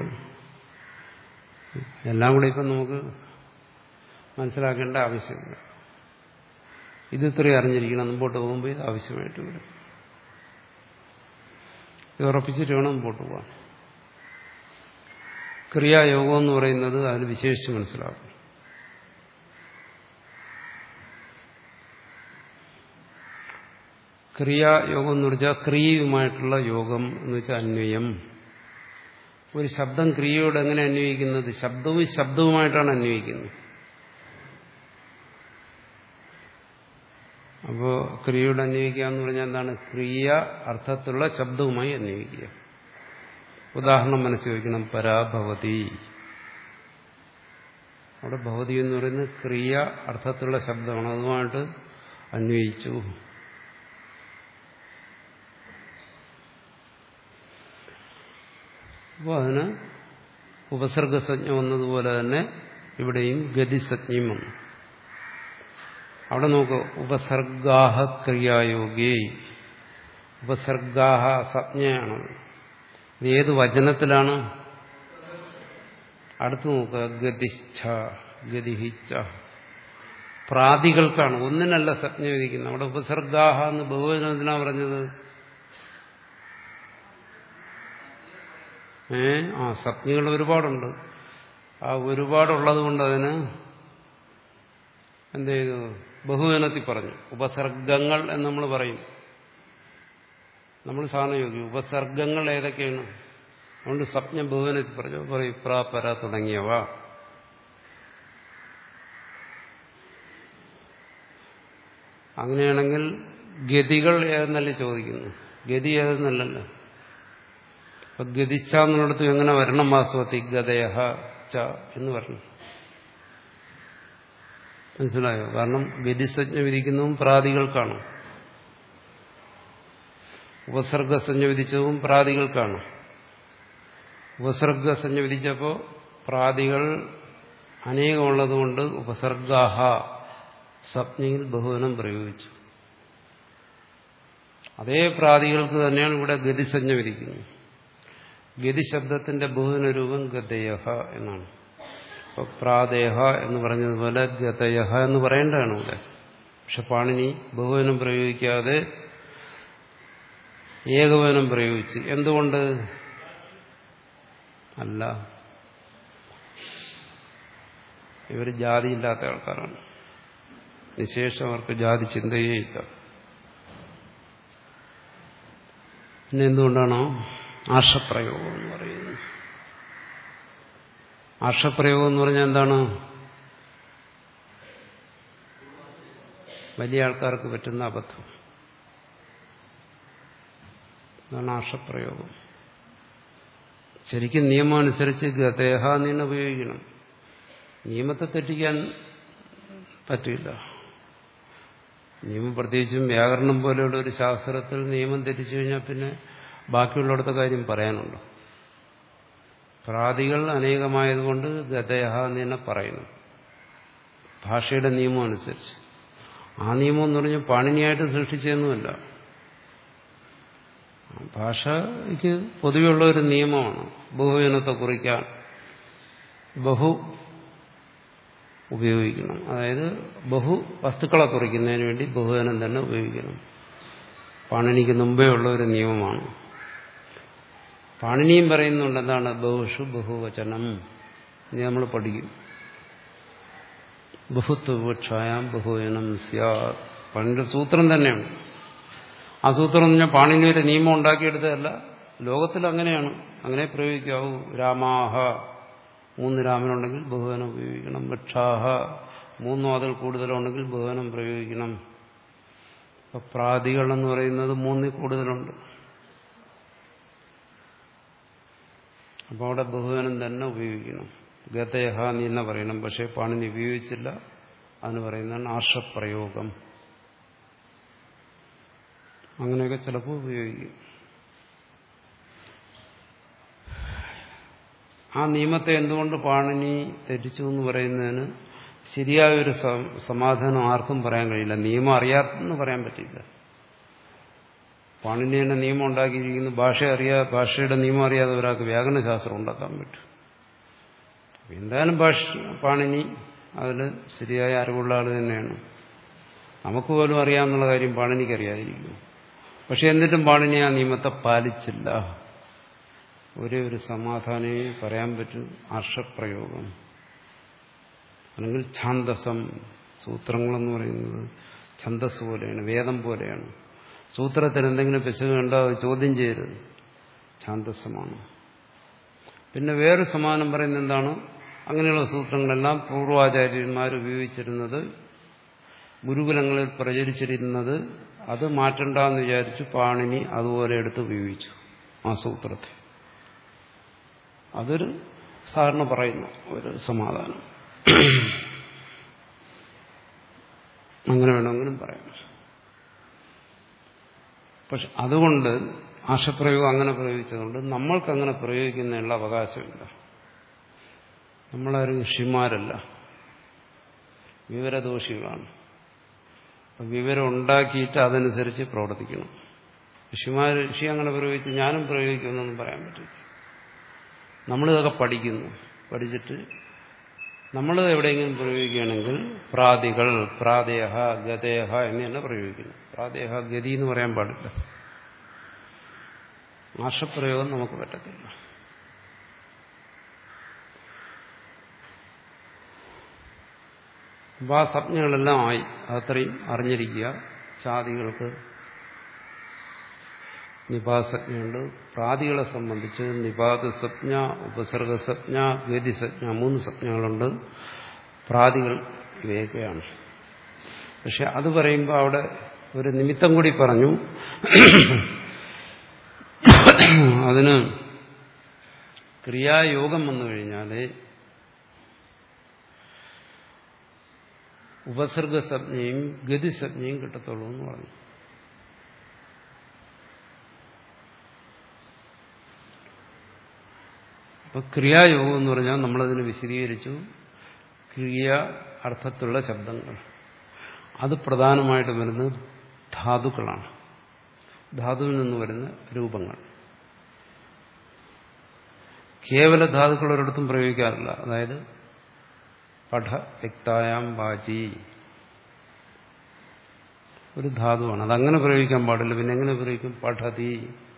എല്ലാം കൂടി ഇപ്പം നമുക്ക് മനസ്സിലാക്കേണ്ട ആവശ്യമില്ല ഇത് ഇത്രയും അറിഞ്ഞിരിക്കണം മുമ്പോട്ട് പോകുമ്പോൾ ഇത് ആവശ്യമായിട്ട് വരും ഇത് ഉറപ്പിച്ചിട്ട് വേണം മുമ്പോട്ട് പോകാൻ ക്രിയായോഗം എന്ന് പറയുന്നത് അതിന് വിശേഷിച്ച് മനസ്സിലാക്കും ക്രിയായോഗം എന്ന് വെച്ചാൽ ക്രിയയുമായിട്ടുള്ള യോഗം എന്ന് വെച്ചാൽ അന്വയം ഒരു ശബ്ദം ക്രിയയോട് എങ്ങനെ അന്വയിക്കുന്നത് ശബ്ദവും ശബ്ദവുമായിട്ടാണ് അന്വയിക്കുന്നത് അപ്പോൾ ക്രിയയോട് അന്വയിക്കുക എന്ന് പറഞ്ഞാൽ എന്താണ് ക്രിയ അർത്ഥത്തിലുള്ള ശബ്ദവുമായി അന്വയിക്കുക ഉദാഹരണം മനസ്സിൽ വയ്ക്കണം പരാഭവതി അവിടെ ഭവതി എന്ന് പറയുന്നത് ക്രിയ അർത്ഥത്തിലുള്ള ശബ്ദമാണ് അതുമായിട്ട് അന്വയിച്ചു അപ്പോൾ അതിന് ഉപസർഗസജ്ഞ വന്നതുപോലെ തന്നെ ഇവിടെയും ഗതിസജ്ഞയും വന്നു അവിടെ നോക്കൂ ഉപസർഗാഹ ക്രിയായോഗേ ഉപസർഗാഹ സജ്ഞയാണ് ഇത് ഏത് വചനത്തിലാണ് അടുത്ത് നോക്കുക ഗതിഷ്ഠ ഗതിഹിച്ച പ്രാതികൾക്കാണ് ഒന്നിനല്ല സജ്ഞ വിധിക്കുന്നത് അവിടെ ഉപസർഗാഹ എന്ന് ബഹുവചനത്തിനാ പറഞ്ഞത് ഏ ആ സജ്ഞകൾ ഒരുപാടുണ്ട് ആ ഒരുപാടുള്ളത് കൊണ്ട് അതിന് എന്ത് ചെയ്തു ബഹുവനത്തിൽ പറഞ്ഞു ഉപസർഗങ്ങൾ എന്ന് നമ്മൾ പറയും നമ്മൾ സാധനം ചോദിക്കും ഉപസർഗങ്ങൾ ഏതൊക്കെയാണ് അതുകൊണ്ട് സ്വപ്ന ബഹുവനത്തിൽ പറഞ്ഞു പറയും പ്ര പര തുടങ്ങിയവ അങ്ങനെയാണെങ്കിൽ ഗതികൾ ഏതെന്നല്ലേ ചോദിക്കുന്നു ഗതി ഏതെന്നല്ലല്ലോ അപ്പൊ ഗതിച്ച എന്നുള്ളിടത്ത് എങ്ങനെ വരണം വാസ്തവത്തിൽ ഗതയഹ ച എന്ന് പറഞ്ഞു മനസ്സിലായോ കാരണം ഗതിസജ്ഞ വിധിക്കുന്നതും പ്രാതികൾക്കാണ് ഉപസർഗസഞ്ജ വിധിച്ചതും പ്രാതികൾക്കാണ് ഉപസർഗസഞ്ജ വിധിച്ചപ്പോൾ പ്രാതികൾ അനേകമുള്ളതുകൊണ്ട് ഉപസർഗാഹ സ്വപ്നയിൽ ബഹുവനം പ്രയോഗിച്ചു അതേ പ്രാതികൾക്ക് തന്നെയാണ് ഇവിടെ ഗതിസഞ്ജ വിധിക്കുന്നത് ഗതിശബ്ദത്തിന്റെ ബഹുവന രൂപം ഗതയഹ എന്നാണ് ഇപ്പൊ പ്രാദേഹ എന്ന് പറഞ്ഞതുപോലെ ഗതയഹ എന്ന് പറയേണ്ടതാണ് ഇവിടെ പക്ഷെ പാണിനി ബഹുവനം പ്രയോഗിക്കാതെ ഏകവനം പ്രയോഗിച്ച് എന്തുകൊണ്ട് അല്ല ഇവർ ജാതിയില്ലാത്ത ആൾക്കാരാണ് നിശേഷം അവർക്ക് ജാതി ചിന്തയേ ഇല്ല പിന്നെ എന്തുകൊണ്ടാണോ ആർഷപ്രയോഗം എന്ന് പറയുന്നത് ആർഷപ്രയോഗം എന്ന് പറഞ്ഞാൽ എന്താണ് വലിയ ആൾക്കാർക്ക് പറ്റുന്ന അബദ്ധം അതാണ് ആർഷപ്രയോഗം ശരിക്കും നിയമം അനുസരിച്ച് ഗതേഹ നീന്ന് ഉപയോഗിക്കണം നിയമത്തെ തെറ്റിക്കാൻ പറ്റില്ല നിയമം പ്രത്യേകിച്ചും വ്യാകരണം പോലെയുള്ള ഒരു ശാസ്ത്രത്തിൽ നിയമം തെറ്റിച്ചു കഴിഞ്ഞാൽ പിന്നെ ബാക്കിയുള്ളിടത്തെ കാര്യം പറയാനുണ്ടോ പ്രാതികൾ അനേകമായതുകൊണ്ട് ഗതയഹ എന്ന് തന്നെ പറയുന്നു ഭാഷയുടെ നിയമം അനുസരിച്ച് ആ നിയമം എന്ന് പറഞ്ഞാൽ പാണിനിയായിട്ട് സൃഷ്ടിച്ചതൊന്നുമല്ല ഭാഷയ്ക്ക് പൊതുവെയുള്ള ഒരു നിയമമാണ് ബഹുജനത്തെ കുറിക്കാൻ ബഹു ഉപയോഗിക്കണം അതായത് ബഹു വസ്തുക്കളെ കുറിക്കുന്നതിന് വേണ്ടി ബഹുജനം തന്നെ ഉപയോഗിക്കണം പാണിനിക്ക് മുമ്പേ ഉള്ള ഒരു നിയമമാണ് പാണിനിയും പറയുന്നുണ്ട് എന്താണ് ബഹുഷു ബഹുവചനം ഇനി നമ്മൾ പഠിക്കും ബഹുത്വക്ഷായാം ബഹുവചനം സ്യാ പണിന്റെ സൂത്രം തന്നെയാണ് ആ സൂത്രം എന്ന് പറഞ്ഞാൽ പാണിനി ഒരു നിയമം ഉണ്ടാക്കിയെടുത്തതല്ല ലോകത്തിൽ അങ്ങനെയാണ് അങ്ങനെ പ്രയോഗിക്കാവൂ രാമാഹ മൂന്ന് രാമനുണ്ടെങ്കിൽ ബഹുവനം ഉപയോഗിക്കണം വൃക്ഷാഹ മൂന്നോ അതിൽ കൂടുതലുണ്ടെങ്കിൽ ബഹുവനം പ്രയോഗിക്കണം ഇപ്പൊ പ്രാതികൾ എന്ന് പറയുന്നത് മൂന്നിൽ കൂടുതലുണ്ട് അപ്പോൾ അവിടെ ബഹുവനം തന്നെ ഉപയോഗിക്കണം ഗതയഹ നീ എന്ന് പറയണം പക്ഷെ പാണിനി ഉപയോഗിച്ചില്ല അതിന് പറയുന്നതാണ് ആർഷപ്രയോഗം അങ്ങനെയൊക്കെ ചിലപ്പോൾ ഉപയോഗിക്കും ആ നിയമത്തെ എന്തുകൊണ്ട് പാണിനി തെറ്റിച്ചു എന്ന് പറയുന്നതിന് ശരിയായ ഒരു സമാധാനം ആർക്കും പറയാൻ കഴിയില്ല നിയമം അറിയാത്തെന്ന് പറയാൻ പറ്റില്ല പാണിനി തന്നെ നിയമം ഉണ്ടാക്കിയിരിക്കുന്നു ഭാഷ അറിയാ ഭാഷയുടെ നിയമം അറിയാതെ ഒരാൾക്ക് വ്യാകരണശാസ്ത്രം ഉണ്ടാക്കാൻ പറ്റും എന്തായാലും ഭാഷ പാണിനി അതിൽ ശരിയായ അറിവുള്ള ആൾ തന്നെയാണ് നമുക്ക് പോലും അറിയാമെന്നുള്ള കാര്യം പാണിനിക്ക് അറിയാതിരിക്കും പക്ഷെ എന്നിട്ടും പാണിനി ആ നിയമത്തെ പാലിച്ചില്ല ഒരേ ഒരു സമാധാനമേ പറയാൻ പറ്റും ആർഷപ്രയോഗം അല്ലെങ്കിൽ ഛാന്തസം സൂത്രങ്ങളെന്ന് പറയുന്നത് ഛന്തസ് പോലെയാണ് വേദം പോലെയാണ് സൂത്രത്തിൽ എന്തെങ്കിലും പിശക് കണ്ടോ അത് ചോദ്യം ചെയ്യരുത് ഛാന്തസമാണ് പിന്നെ വേറെ സമാനം പറയുന്നത് എന്താണ് അങ്ങനെയുള്ള സൂത്രങ്ങളെല്ലാം പൂർവാചാര്യന്മാർ ഉപയോഗിച്ചിരുന്നത് ഗുരുകുലങ്ങളിൽ പ്രചരിച്ചിരുന്നത് അത് മാറ്റണ്ടെന്ന് വിചാരിച്ചു പാണിനി അതുപോലെ എടുത്ത് ഉപയോഗിച്ചു ആ സൂത്രത്തെ അതൊരു സാധാരണ പറയുന്ന ഒരു സമാധാനം അങ്ങനെ വേണമെങ്കിലും പറയാം പക്ഷെ അതുകൊണ്ട് ആശപ്രയോഗം അങ്ങനെ പ്രയോഗിച്ചതുകൊണ്ട് നമ്മൾക്ക് അങ്ങനെ പ്രയോഗിക്കുന്നതിനുള്ള അവകാശമില്ല നമ്മളാരും ഋഷിമാരല്ല വിവരദോഷികളാണ് വിവരം ഉണ്ടാക്കിയിട്ട് അതനുസരിച്ച് പ്രവർത്തിക്കണം ഋഷിമാർ ഋഷി അങ്ങനെ പ്രയോഗിച്ച് ഞാനും പ്രയോഗിക്കുമെന്നൊന്നും പറയാൻ പറ്റില്ല നമ്മളിതൊക്കെ പഠിക്കുന്നു പഠിച്ചിട്ട് നമ്മൾ എവിടെയെങ്കിലും പ്രയോഗിക്കുകയാണെങ്കിൽ പ്രാതികൾ പ്രാതേഹ ഗതേഹ എന്ന് തന്നെ പ്രയോഗിക്കുന്നു പ്രാതേഹ ഗതി എന്ന് പറയാൻ പാടില്ല ആശപ്രയോഗം നമുക്ക് പറ്റത്തില്ല അപ്പോൾ ആ സംജ്ഞകളെല്ലാം ആയി അത്രയും അറിഞ്ഞിരിക്കുക ചാതികൾക്ക് നിപാസജ്ഞയുണ്ട് പ്രാതികളെ സംബന്ധിച്ച് നിപാതസജ്ഞ ഉപസർഗസജ്ഞ ഗതിസജ്ഞ മൂന്ന് സജ്ഞകളുണ്ട് പ്രാതികൾ ഇവയൊക്കെയാണ് പക്ഷെ അത് പറയുമ്പോൾ അവിടെ ഒരു നിമിത്തം കൂടി പറഞ്ഞു അതിന് ക്രിയായോഗം വന്നു കഴിഞ്ഞാൽ ഉപസർഗസജ്ഞയും ഗതിസജ്ഞയും കിട്ടത്തുള്ളൂ എന്ന് പറഞ്ഞു അപ്പൊ ക്രിയായോഗം എന്ന് പറഞ്ഞാൽ നമ്മളതിന് വിശദീകരിച്ചു ക്രിയ അർത്ഥത്തിലുള്ള ശബ്ദങ്ങൾ അത് പ്രധാനമായിട്ടും വരുന്നത് ധാതുക്കളാണ് ധാതുവിൽ നിന്ന് വരുന്ന രൂപങ്ങൾ കേവല ധാതുക്കൾ ഒരിടത്തും പ്രയോഗിക്കാറില്ല അതായത് പഠ വ്യക്തായാം വാചി ഒരു ധാതുവാണ് അതങ്ങനെ പ്രയോഗിക്കാൻ പാടില്ല പിന്നെ എങ്ങനെ പ്രയോഗിക്കും പഠതി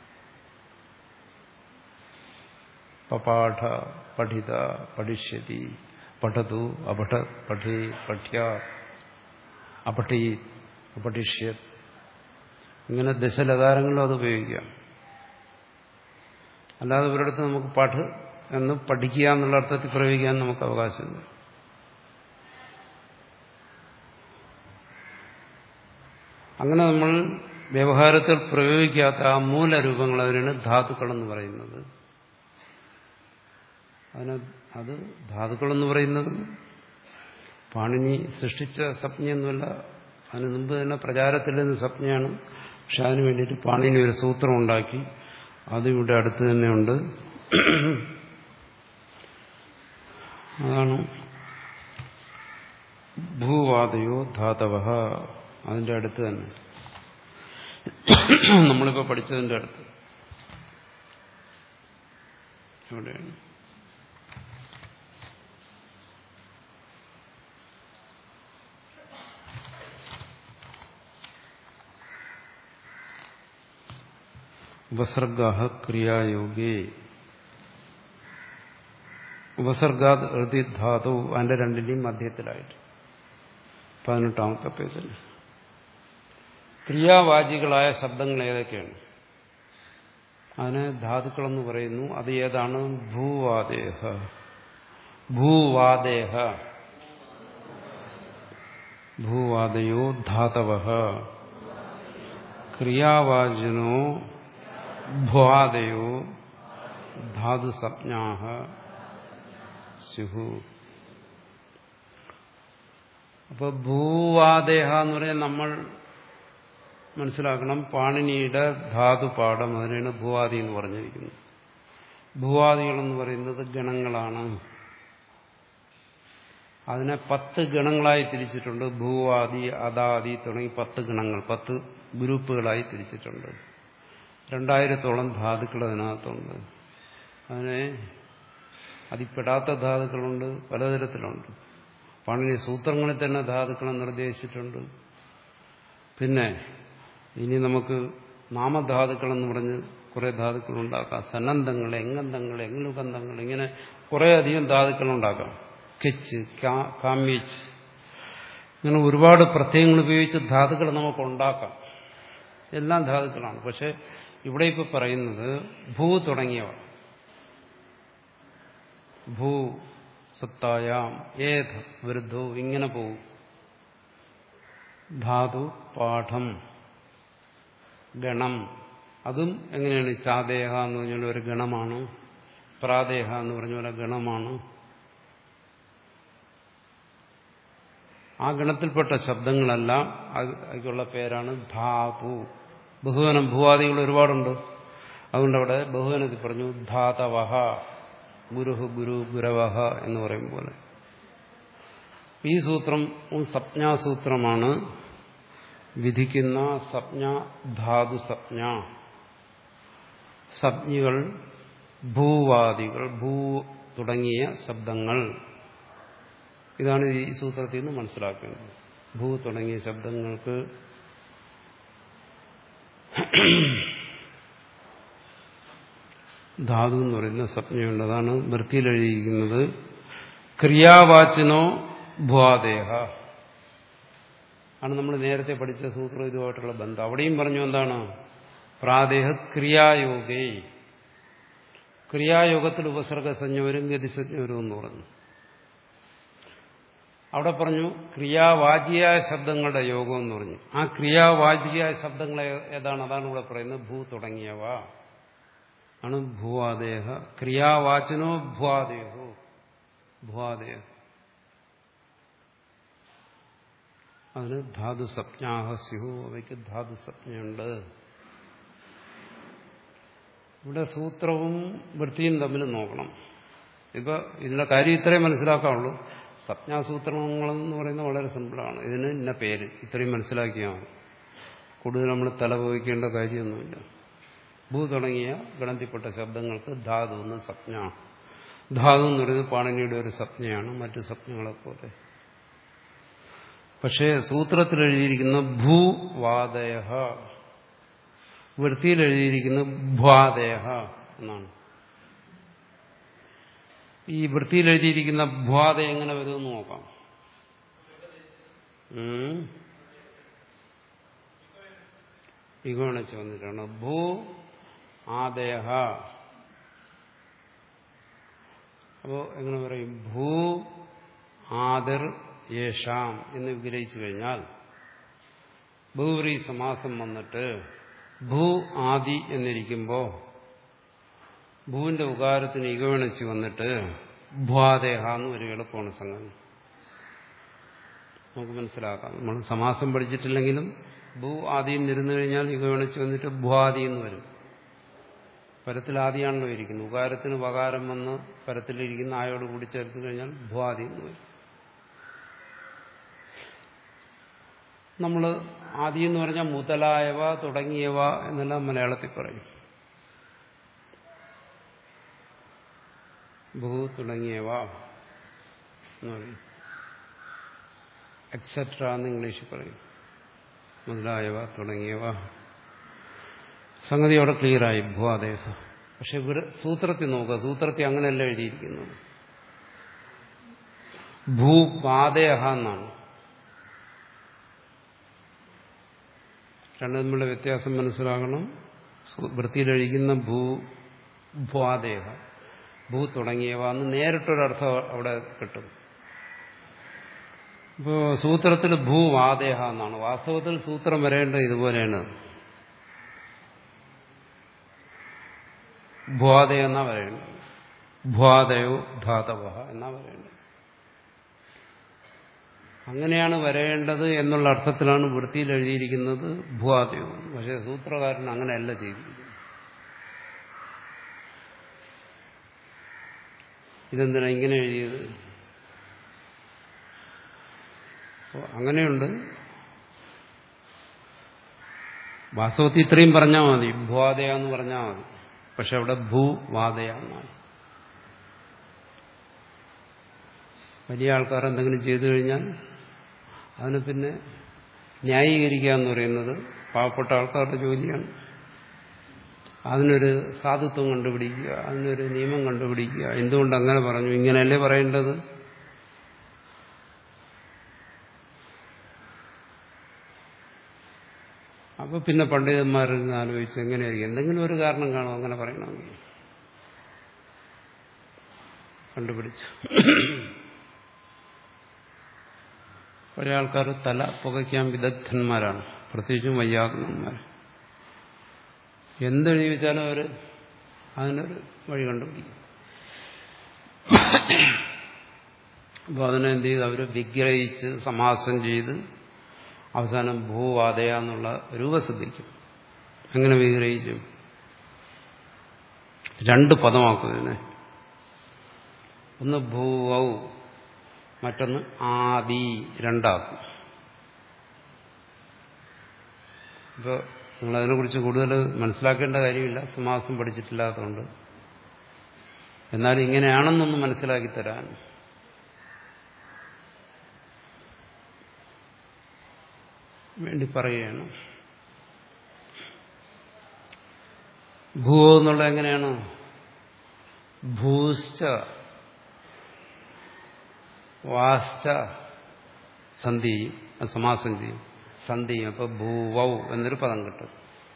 പപാഠ പഠിത പഠിഷ്യതി പഠതു അപഠ പഠി പഠ്യ അപഠി അപഠിഷ്യത് ഇങ്ങനെ ദശലകാരങ്ങളിലും അത് ഉപയോഗിക്കാം അല്ലാതെ ഒരിടത്ത് നമുക്ക് പഠ എന്ന് പഠിക്കുക എന്നുള്ള അർത്ഥത്തിൽ പ്രയോഗിക്കാൻ നമുക്ക് അവകാശമില്ല അങ്ങനെ നമ്മൾ വ്യവഹാരത്തിൽ പ്രയോഗിക്കാത്ത ആ മൂലരൂപങ്ങൾ അതിനാണ് ധാതുക്കളെന്ന് പറയുന്നത് അതിന് അത് ധാതുക്കളെന്ന് പറയുന്നത് പാണിനി സൃഷ്ടിച്ച സ്വപ്നയൊന്നുമല്ല അതിന് മുമ്പ് തന്നെ പ്രചാരത്തിൽ നിന്ന് സ്വപ്നയാണ് പക്ഷെ അതിനു വേണ്ടിയിട്ട് പാണിനി ഒരു സൂത്രം ഉണ്ടാക്കി അത് ഇവിടെ അടുത്ത് തന്നെയുണ്ട് അതാണ് ഭൂവാദയോ ധാതവ അതിന്റെ അടുത്ത് തന്നെ നമ്മളിപ്പോൾ പഠിച്ചതിന്റെ അടുത്ത് എവിടെയാണ് ഉപസർഗ ക്രിയായോഗേ ഉപസർഗാത് ഹൃതി ധാതു അതിന്റെ രണ്ടിന്റെയും മധ്യത്തിലായിട്ട് പതിനെട്ടാമത്തെ പേജിൽ ക്രിയാവാചികളായ ശബ്ദങ്ങൾ ഏതൊക്കെയാണ് അതിനെ ധാതുക്കളെന്ന് പറയുന്നു അത് ഏതാണ് ഭൂവാദേഹ ഭൂവാദേഹ ഭൂവാദയോ ധാതവ ക്രിയാവാചിനോ ഭ്വാദയോ ധാതുസജ്ഞാ സ്യുഹു അപ്പൊ ഭൂവാദേഹ എന്ന് പറഞ്ഞാൽ നമ്മൾ മനസ്സിലാക്കണം പാണിനിയുടെ ധാതുപാഠം അതിനാണ് ഭൂവാദി എന്ന് പറഞ്ഞിരിക്കുന്നത് ഭൂവാദികൾ എന്ന് പറയുന്നത് ഗണങ്ങളാണ് അതിനെ പത്ത് ഗണങ്ങളായി തിരിച്ചിട്ടുണ്ട് ഭൂവാദി അദാദി തുടങ്ങി പത്ത് ഗണങ്ങൾ പത്ത് ഗ്രൂപ്പുകളായി തിരിച്ചിട്ടുണ്ട് രണ്ടായിരത്തോളം ധാതുക്കൾ അതിനകത്തുണ്ട് അതിനെ അതിൽപ്പെടാത്ത ധാതുക്കളുണ്ട് പലതരത്തിലുണ്ട് പാണിനി സൂത്രങ്ങളിൽ തന്നെ ധാതുക്കളെ നിർദ്ദേശിച്ചിട്ടുണ്ട് പിന്നെ ഇനി നമുക്ക് നാമധാതുക്കളെന്ന് പറഞ്ഞ് കുറെ ധാതുക്കൾ ഉണ്ടാക്കാം സന്നന്ധങ്ങൾ എങ്ങന്തങ്ങൾ എങ്ങുകന്ധങ്ങൾ ഇങ്ങനെ കുറെ അധികം ധാതുക്കൾ ഉണ്ടാക്കാം കെച്ച് കാമ്യച്ച് ഇങ്ങനെ ഒരുപാട് പ്രത്യയങ്ങൾ ഉപയോഗിച്ച് ധാതുക്കൾ നമുക്ക് ഉണ്ടാക്കാം എല്ലാം ധാതുക്കളാണ് പക്ഷെ ഇവിടെ ഇപ്പോൾ പറയുന്നത് ഭൂ തുടങ്ങിയവ ഭൂ സത്തായാം ഏത് വൃദ്ധോ ഇങ്ങനെ പോകും ധാതു പാഠം ഗണം അതും എങ്ങനെയാണ് ചാദേഹ എന്ന് പറഞ്ഞാൽ ഒരു ഗണമാണ് പ്രാദേഹ എന്ന് പറഞ്ഞ പോലെ ഗണമാണ് ആ ഗണത്തിൽപ്പെട്ട ശബ്ദങ്ങളെല്ലാം അതിനുള്ള പേരാണ് ധാതു ബഹുവനം ഭൂവാദികൾ ഒരുപാടുണ്ട് അതുകൊണ്ട് അവിടെ ബഹുവനത്തിൽ പറഞ്ഞു ധാതവഹ ഗുരുഹു ഗുരു ഗുരവഹ എന്ന് പറയും പോലെ ഈ സൂത്രം സപ്ഞാസൂത്രമാണ് വിധിക്കുന്ന സപ്ഞ ധാതു സപ്ഞ സപ്ഞികൾ ഭൂവാദികൾ ഭൂ തുടങ്ങിയ ശബ്ദങ്ങൾ ഇതാണ് ഈ സൂത്രത്തിൽ നിന്ന് മനസ്സിലാക്കേണ്ടത് ഭൂ തുടങ്ങിയ ശബ്ദങ്ങൾക്ക് ധാതു എന്ന് പറയുന്ന സ്വപ്നയുണ്ട് അതാണ് വൃത്തിയിൽ എഴുതിയിരിക്കുന്നത് ക്രിയാവാച്ചിനോ ഭുവാദേഹ ആണ് നമ്മൾ നേരത്തെ പഠിച്ച സൂത്രം ഇതുമായിട്ടുള്ള ബന്ധം അവിടെയും പറഞ്ഞു എന്താണ് പ്രാദേഹ ക്രിയായോഗേ ക്രിയായോഗത്തിൽ ഉപസർഗസഞ്ജവരും ഗതിസഞ്ജവരും എന്ന് പറഞ്ഞു അവിടെ പറഞ്ഞു ക്രിയാവാചിയായ ശബ്ദങ്ങളുടെ യോഗം എന്ന് പറഞ്ഞു ആ ക്രിയാവാചിയായ ശബ്ദങ്ങൾ ഏതാണ് അതാണ് ഇവിടെ പറയുന്നത് ഭൂ തുടങ്ങിയവ ആണ് ഭൂവാദേഹ ക്രിയാവാചനോ ഭുവാദേഹോ ഭുവാദേഹ അതിന് ധാതു സപ്ഞാഹ സ്യുഹു അവയ്ക്ക് ധാതു സപ്ഞയുണ്ട് ഇവിടെ സൂത്രവും വൃത്തിയും തമ്മിൽ നോക്കണം ഇപ്പൊ ഇതിന്റെ കാര്യം ഇത്രയും മനസ്സിലാക്കാവുള്ളൂ സപ്ഞാസൂത്രങ്ങളെന്ന് പറയുന്നത് വളരെ സിമ്പിളാണ് ഇതിന് ഇന്ന പേര് ഇത്രയും മനസ്സിലാക്കിയാൽ മതി കൂടുതൽ നമ്മൾ തലപോയിക്കേണ്ട കാര്യമൊന്നുമില്ല ഭൂ തുടങ്ങിയ ഗണത്തിൽപ്പെട്ട ശബ്ദങ്ങൾക്ക് ധാതു എന്ന് സപ്ഞ ധാതു എന്ന് പറയുന്നത് പാണിനിയുടെ ഒരു സപ്ഞയാണ് മറ്റു സപ്ഞങ്ങളെ പോലെ പക്ഷേ സൂത്രത്തിൽ എഴുതിയിരിക്കുന്ന ഭൂവാദയ വൃത്തിയിൽ എഴുതിയിരിക്കുന്ന ഭ്വാദയ എന്നാണ് ഈ വൃത്തിയിൽ എഴുതിയിരിക്കുന്ന ഭ്വാദ എങ്ങനെ വരുമെന്ന് നോക്കാം ഇഗോണിച്ച് വന്നിട്ടാണ് ഭൂ ആദയ അപ്പോ എങ്ങനെ പറയും ഭൂ ആദർ യേഷാം എന്ന് വിഗ്രഹിച്ചു കഴിഞ്ഞാൽ ബഹുവ്രീ സമാസം വന്നിട്ട് ഭൂ ആദി എന്നിരിക്കുമ്പോൾ ഭൂവിന്റെ ഉകാരത്തിന് ഇകവണിച്ച് വന്നിട്ട് ഭ്വാദേഹ എന്ന് ഒരു എളുപ്പമാണ് സംഗതി നമുക്ക് മനസ്സിലാക്കാം നമ്മൾ സമാസം പഠിച്ചിട്ടില്ലെങ്കിലും ഭൂ ആദിയിൽ നിരുന്നു കഴിഞ്ഞാൽ ഇകവണിച്ച് വന്നിട്ട് ഭ്വാദി എന്ന് വരും പരത്തിൽ ആദിയാണല്ലോ ഇരിക്കുന്നത് ഉകാരത്തിന് വകാരം വന്ന് പരത്തിലിരിക്കുന്ന ആയോട് കൂടി ചേർത്ത് കഴിഞ്ഞാൽ ഭ്വാദി എന്ന് വരും നമ്മൾ ആദി എന്ന് പറഞ്ഞാൽ മുതലായവ തുടങ്ങിയവ എന്നെല്ലാം മലയാളത്തിൽ പറയും ഭൂ തുടങ്ങിയവ എന്ന് പറയും എക്സെട്ര എന്ന് ഇംഗ്ലീഷിൽ പറയും മുതലായവ തുടങ്ങിയവ സംഗതി അവിടെ ക്ലിയറായി ഭൂവാദേഹ പക്ഷെ ഇവിടെ സൂത്രത്തിൽ നോക്കുക സൂത്രത്തിൽ അങ്ങനെയല്ല എഴുതിയിരിക്കുന്നത് ഭൂപാദേഹ എന്നാണ് രണ്ടു തമ്മിലുള്ള വ്യത്യാസം മനസ്സിലാക്കണം വൃത്തിയിലഴിക്കുന്ന ഭൂ ഭ്വാദേഹ ഭൂ തുടങ്ങിയവ എന്ന് നേരിട്ടൊരർത്ഥം അവിടെ കിട്ടും ഇപ്പോ സൂത്രത്തിൽ ഭൂവാദേഹ എന്നാണ് വാസ്തവത്തിൽ സൂത്രം വരേണ്ടത് ഇതുപോലെയാണ് ഭ്വാദയ എന്നാ പറയേണ്ടത് ഭ്വാദയോ ധാതവ എന്നാ പറയേണ്ടത് അങ്ങനെയാണ് വരേണ്ടത് എന്നുള്ള അർത്ഥത്തിലാണ് വൃത്തിയിൽ എഴുതിയിരിക്കുന്നത് ഭ്വാദയോ പക്ഷെ സൂത്രകാരൻ അങ്ങനെയല്ല ചെയ്തിരിക്കുന്നത് ഇതെന്തിനാ ഇങ്ങനെ എഴുതിയത് അങ്ങനെയുണ്ട് വാസ്തവത്തിൽ ഇത്രയും പറഞ്ഞാൽ മതി ഭൂവാദയ എന്ന് പറഞ്ഞാൽ മതി പക്ഷെ അവിടെ ഭൂവാദയ എന്നാണ് വലിയ ആൾക്കാർ എന്തെങ്കിലും ചെയ്തു കഴിഞ്ഞാൽ അതിന് പിന്നെ ന്യായീകരിക്കുക എന്ന് പറയുന്നത് പാവപ്പെട്ട ആൾക്കാരുടെ ജോലിയാണ് അതിനൊരു സാധുത്വം കണ്ടുപിടിക്കുക അതിനൊരു നിയമം കണ്ടുപിടിക്കുക എന്തുകൊണ്ട് അങ്ങനെ പറഞ്ഞു ഇങ്ങനെയല്ലേ പറയേണ്ടത് അപ്പൊ പിന്നെ പണ്ഡിതന്മാരിൽ നിന്ന് ആലോചിച്ച് എങ്ങനെയായിരിക്കും എന്തെങ്കിലും ഒരു കാരണം കാണും അങ്ങനെ പറയണമെങ്കിൽ കണ്ടുപിടിച്ചു പഴയ ആൾക്കാർ തല പുകയ്ക്കാൻ വിദഗ്ധന്മാരാണ് പ്രത്യേകിച്ചും വയ്യാകുന്നന്മാർ എന്തെഴുതി വെച്ചാലും അവർ അതിനൊരു വഴി കണ്ടുപിടിക്കും അപ്പോൾ അതിനെന്ത് ചെയ്ത് അവർ വിഗ്രഹിച്ച് സമാസം ചെയ്ത് അവസാനം ഭൂവാദയ എന്നുള്ള രൂപസിദ്ധിക്കും എങ്ങനെ വിഗ്രഹിക്കും രണ്ട് പദമാക്കും ഇതിനെ ഒന്ന് ഭൂവൗ മറ്റൊന്ന് ആദി രണ്ടാക്കും ഇപ്പോൾ നിങ്ങളതിനെക്കുറിച്ച് കൂടുതൽ മനസ്സിലാക്കേണ്ട കാര്യമില്ല സമാസം പഠിച്ചിട്ടില്ലാത്തതുകൊണ്ട് എന്നാൽ ഇങ്ങനെയാണെന്നൊന്ന് മനസ്സിലാക്കി തരാൻ വേണ്ടി പറയുകയാണ് ഭൂവോ എന്നുള്ള എങ്ങനെയാണ് ഭൂശ്ച വാശ്ച സന്ധി സമാസം ചെയ്യും സന്ധിയും അപ്പൊ ഭൂവൗ എന്നൊരു പദം കിട്ടും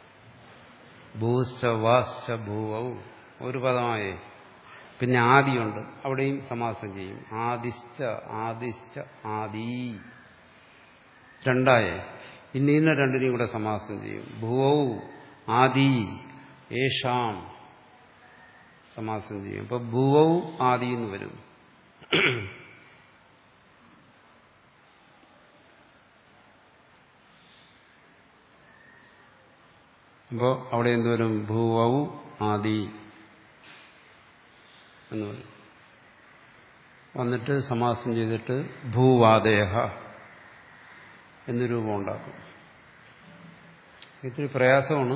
ഭൂശ്ച വാശ്ച ഭൂവൗ ഒരു പദമായേ പിന്നെ ആദിയുണ്ട് അവിടെയും സമാസം ചെയ്യും ആദിശ്ച ആദിശ്ച ആദി രണ്ടായേ ഇനി ഇന്ന രണ്ടിനെയും കൂടെ സമാസം ചെയ്യും ഭൂവൗ ആദി ഏഷാം സമാസം ചെയ്യും അപ്പൊ ഭൂവൗ ആദി എന്ന് വരും അപ്പോ അവിടെ എന്തുവരും ഭൂവൗ ആദി എന്ന് പറയും വന്നിട്ട് സമാസം ചെയ്തിട്ട് ഭൂവാദേഹ എന്ന് രൂപം ഉണ്ടാക്കും ഇത്തിരി പ്രയാസമാണ്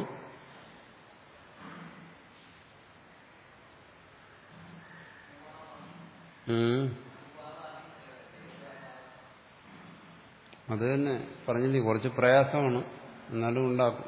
അത് തന്നെ പറഞ്ഞില്ലേ കുറച്ച് പ്രയാസമാണ് എന്നാലും ഉണ്ടാക്കും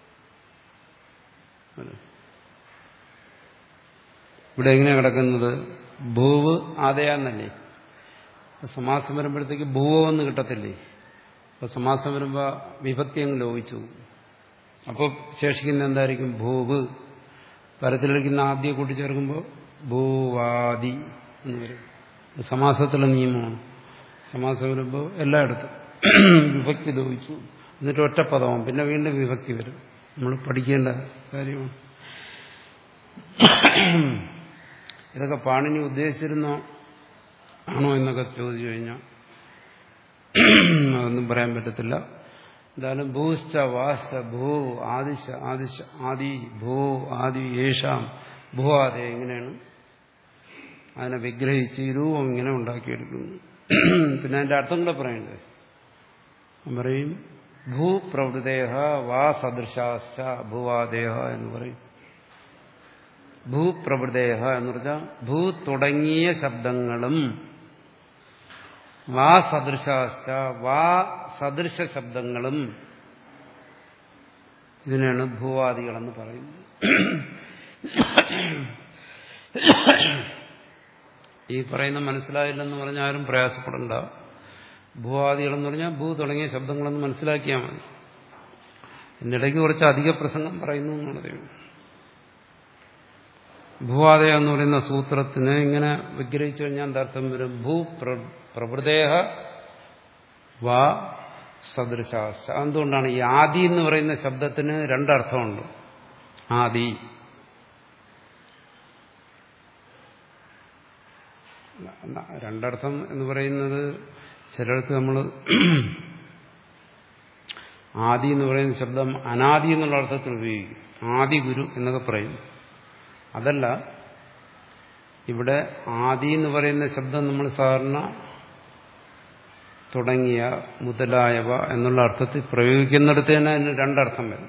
ഇവിടെ എങ്ങനെയാ കിടക്കുന്നത് ഭൂവ് ആദയാന്നല്ലേ സമാസം വരുമ്പോഴത്തേക്ക് ഭൂവെന്ന് കിട്ടത്തില്ലേ അപ്പൊ സമാസം വരുമ്പോ വിഭക്തി അങ്ങ് ലോപിച്ചു അപ്പോൾ ശേഷിക്കുന്ന എന്തായിരിക്കും ഭൂവ് പരത്തിലിരിക്കുന്ന ആദ്യം കൂട്ടിച്ചേർക്കുമ്പോൾ ഭൂവാദി എന്ന് വരും സമാസത്തിലെ നിയമമാണ് സമാസം വരുമ്പോൾ എല്ലായിടത്തും വിഭക്തി ലോപിച്ചു എന്നിട്ട് ഒറ്റ പദവും പിന്നെ വീണ്ടും വിഭക്തി വരും നമ്മൾ പഠിക്കേണ്ട കാര്യമാണ് ഇതൊക്കെ പാണിനി ഉദ്ദേശിച്ചിരുന്നോ ആണോ എന്നൊക്കെ ചോദിച്ചു കഴിഞ്ഞാൽ അതൊന്നും പറയാൻ പറ്റത്തില്ല എന്തായാലും ഭൂശ്ച വാശ്ച ഭൂ ആദിശ ആദിശ ആദി ഭൂ ആദി യേഷാം ഭൂ ആദി ഇങ്ങനെയാണ് അതിനെ വിഗ്രഹിച്ച് രൂപം ഇങ്ങനെ ഉണ്ടാക്കിയെടുക്കുന്നു പിന്നെ അതിന്റെ അർത്ഥം കൂടെ പറയണ്ടേ പറയും ഭൂപ്രവൃദേഹ വാ സദൃശാശ്ച ഭൂവാദേഹ എന്ന് പറയും ഭൂപ്രവൃദേഹ എന്ന് പറഞ്ഞാൽ ഭൂ തുടങ്ങിയ ശബ്ദങ്ങളും വാ സദൃശാശ്ച വാ സദൃശ ശബ്ദങ്ങളും ഇതിനാണ് ഭൂവാദികളെന്ന് പറയുന്നത് ഈ പറയുന്ന മനസ്സിലായില്ലെന്ന് പറഞ്ഞാൽ ആരും പ്രയാസപ്പെടണ്ട ഭൂവാദികളെന്ന് പറഞ്ഞാൽ ഭൂ തുടങ്ങിയ ശബ്ദങ്ങളെന്ന് മനസ്സിലാക്കിയാൽ മതി എന്നിടയ്ക്ക് കുറച്ച് അധിക പ്രസംഗം പറയുന്നു എന്നുള്ളതേ ഉള്ളൂ ഭൂവാദയ എന്ന് പറയുന്ന സൂത്രത്തിന് ഇങ്ങനെ വിഗ്രഹിച്ചു കഴിഞ്ഞാൽ എന്താർത്ഥം വരും ഭൂ പ്രഭൃദേഹ വാ സദൃശാശ എന്തുകൊണ്ടാണ് ഈ ആദി എന്ന് പറയുന്ന ശബ്ദത്തിന് രണ്ടർത്ഥമുണ്ട് ആദി രണ്ടർത്ഥം എന്ന് പറയുന്നത് ചിലടത്ത് നമ്മൾ ആദി എന്ന് പറയുന്ന ശബ്ദം അനാദി എന്നുള്ള അർത്ഥത്തിൽ ഉപയോഗിക്കും ആദി ഗുരു എന്നൊക്കെ പറയും അതല്ല ഇവിടെ ആദി എന്ന് പറയുന്ന ശബ്ദം നമ്മൾ സാധാരണ തുടങ്ങിയ മുതലായവ എന്നുള്ള അർത്ഥത്തിൽ പ്രയോഗിക്കുന്നിടത്ത് തന്നെ അതിന് രണ്ടർത്ഥം വരും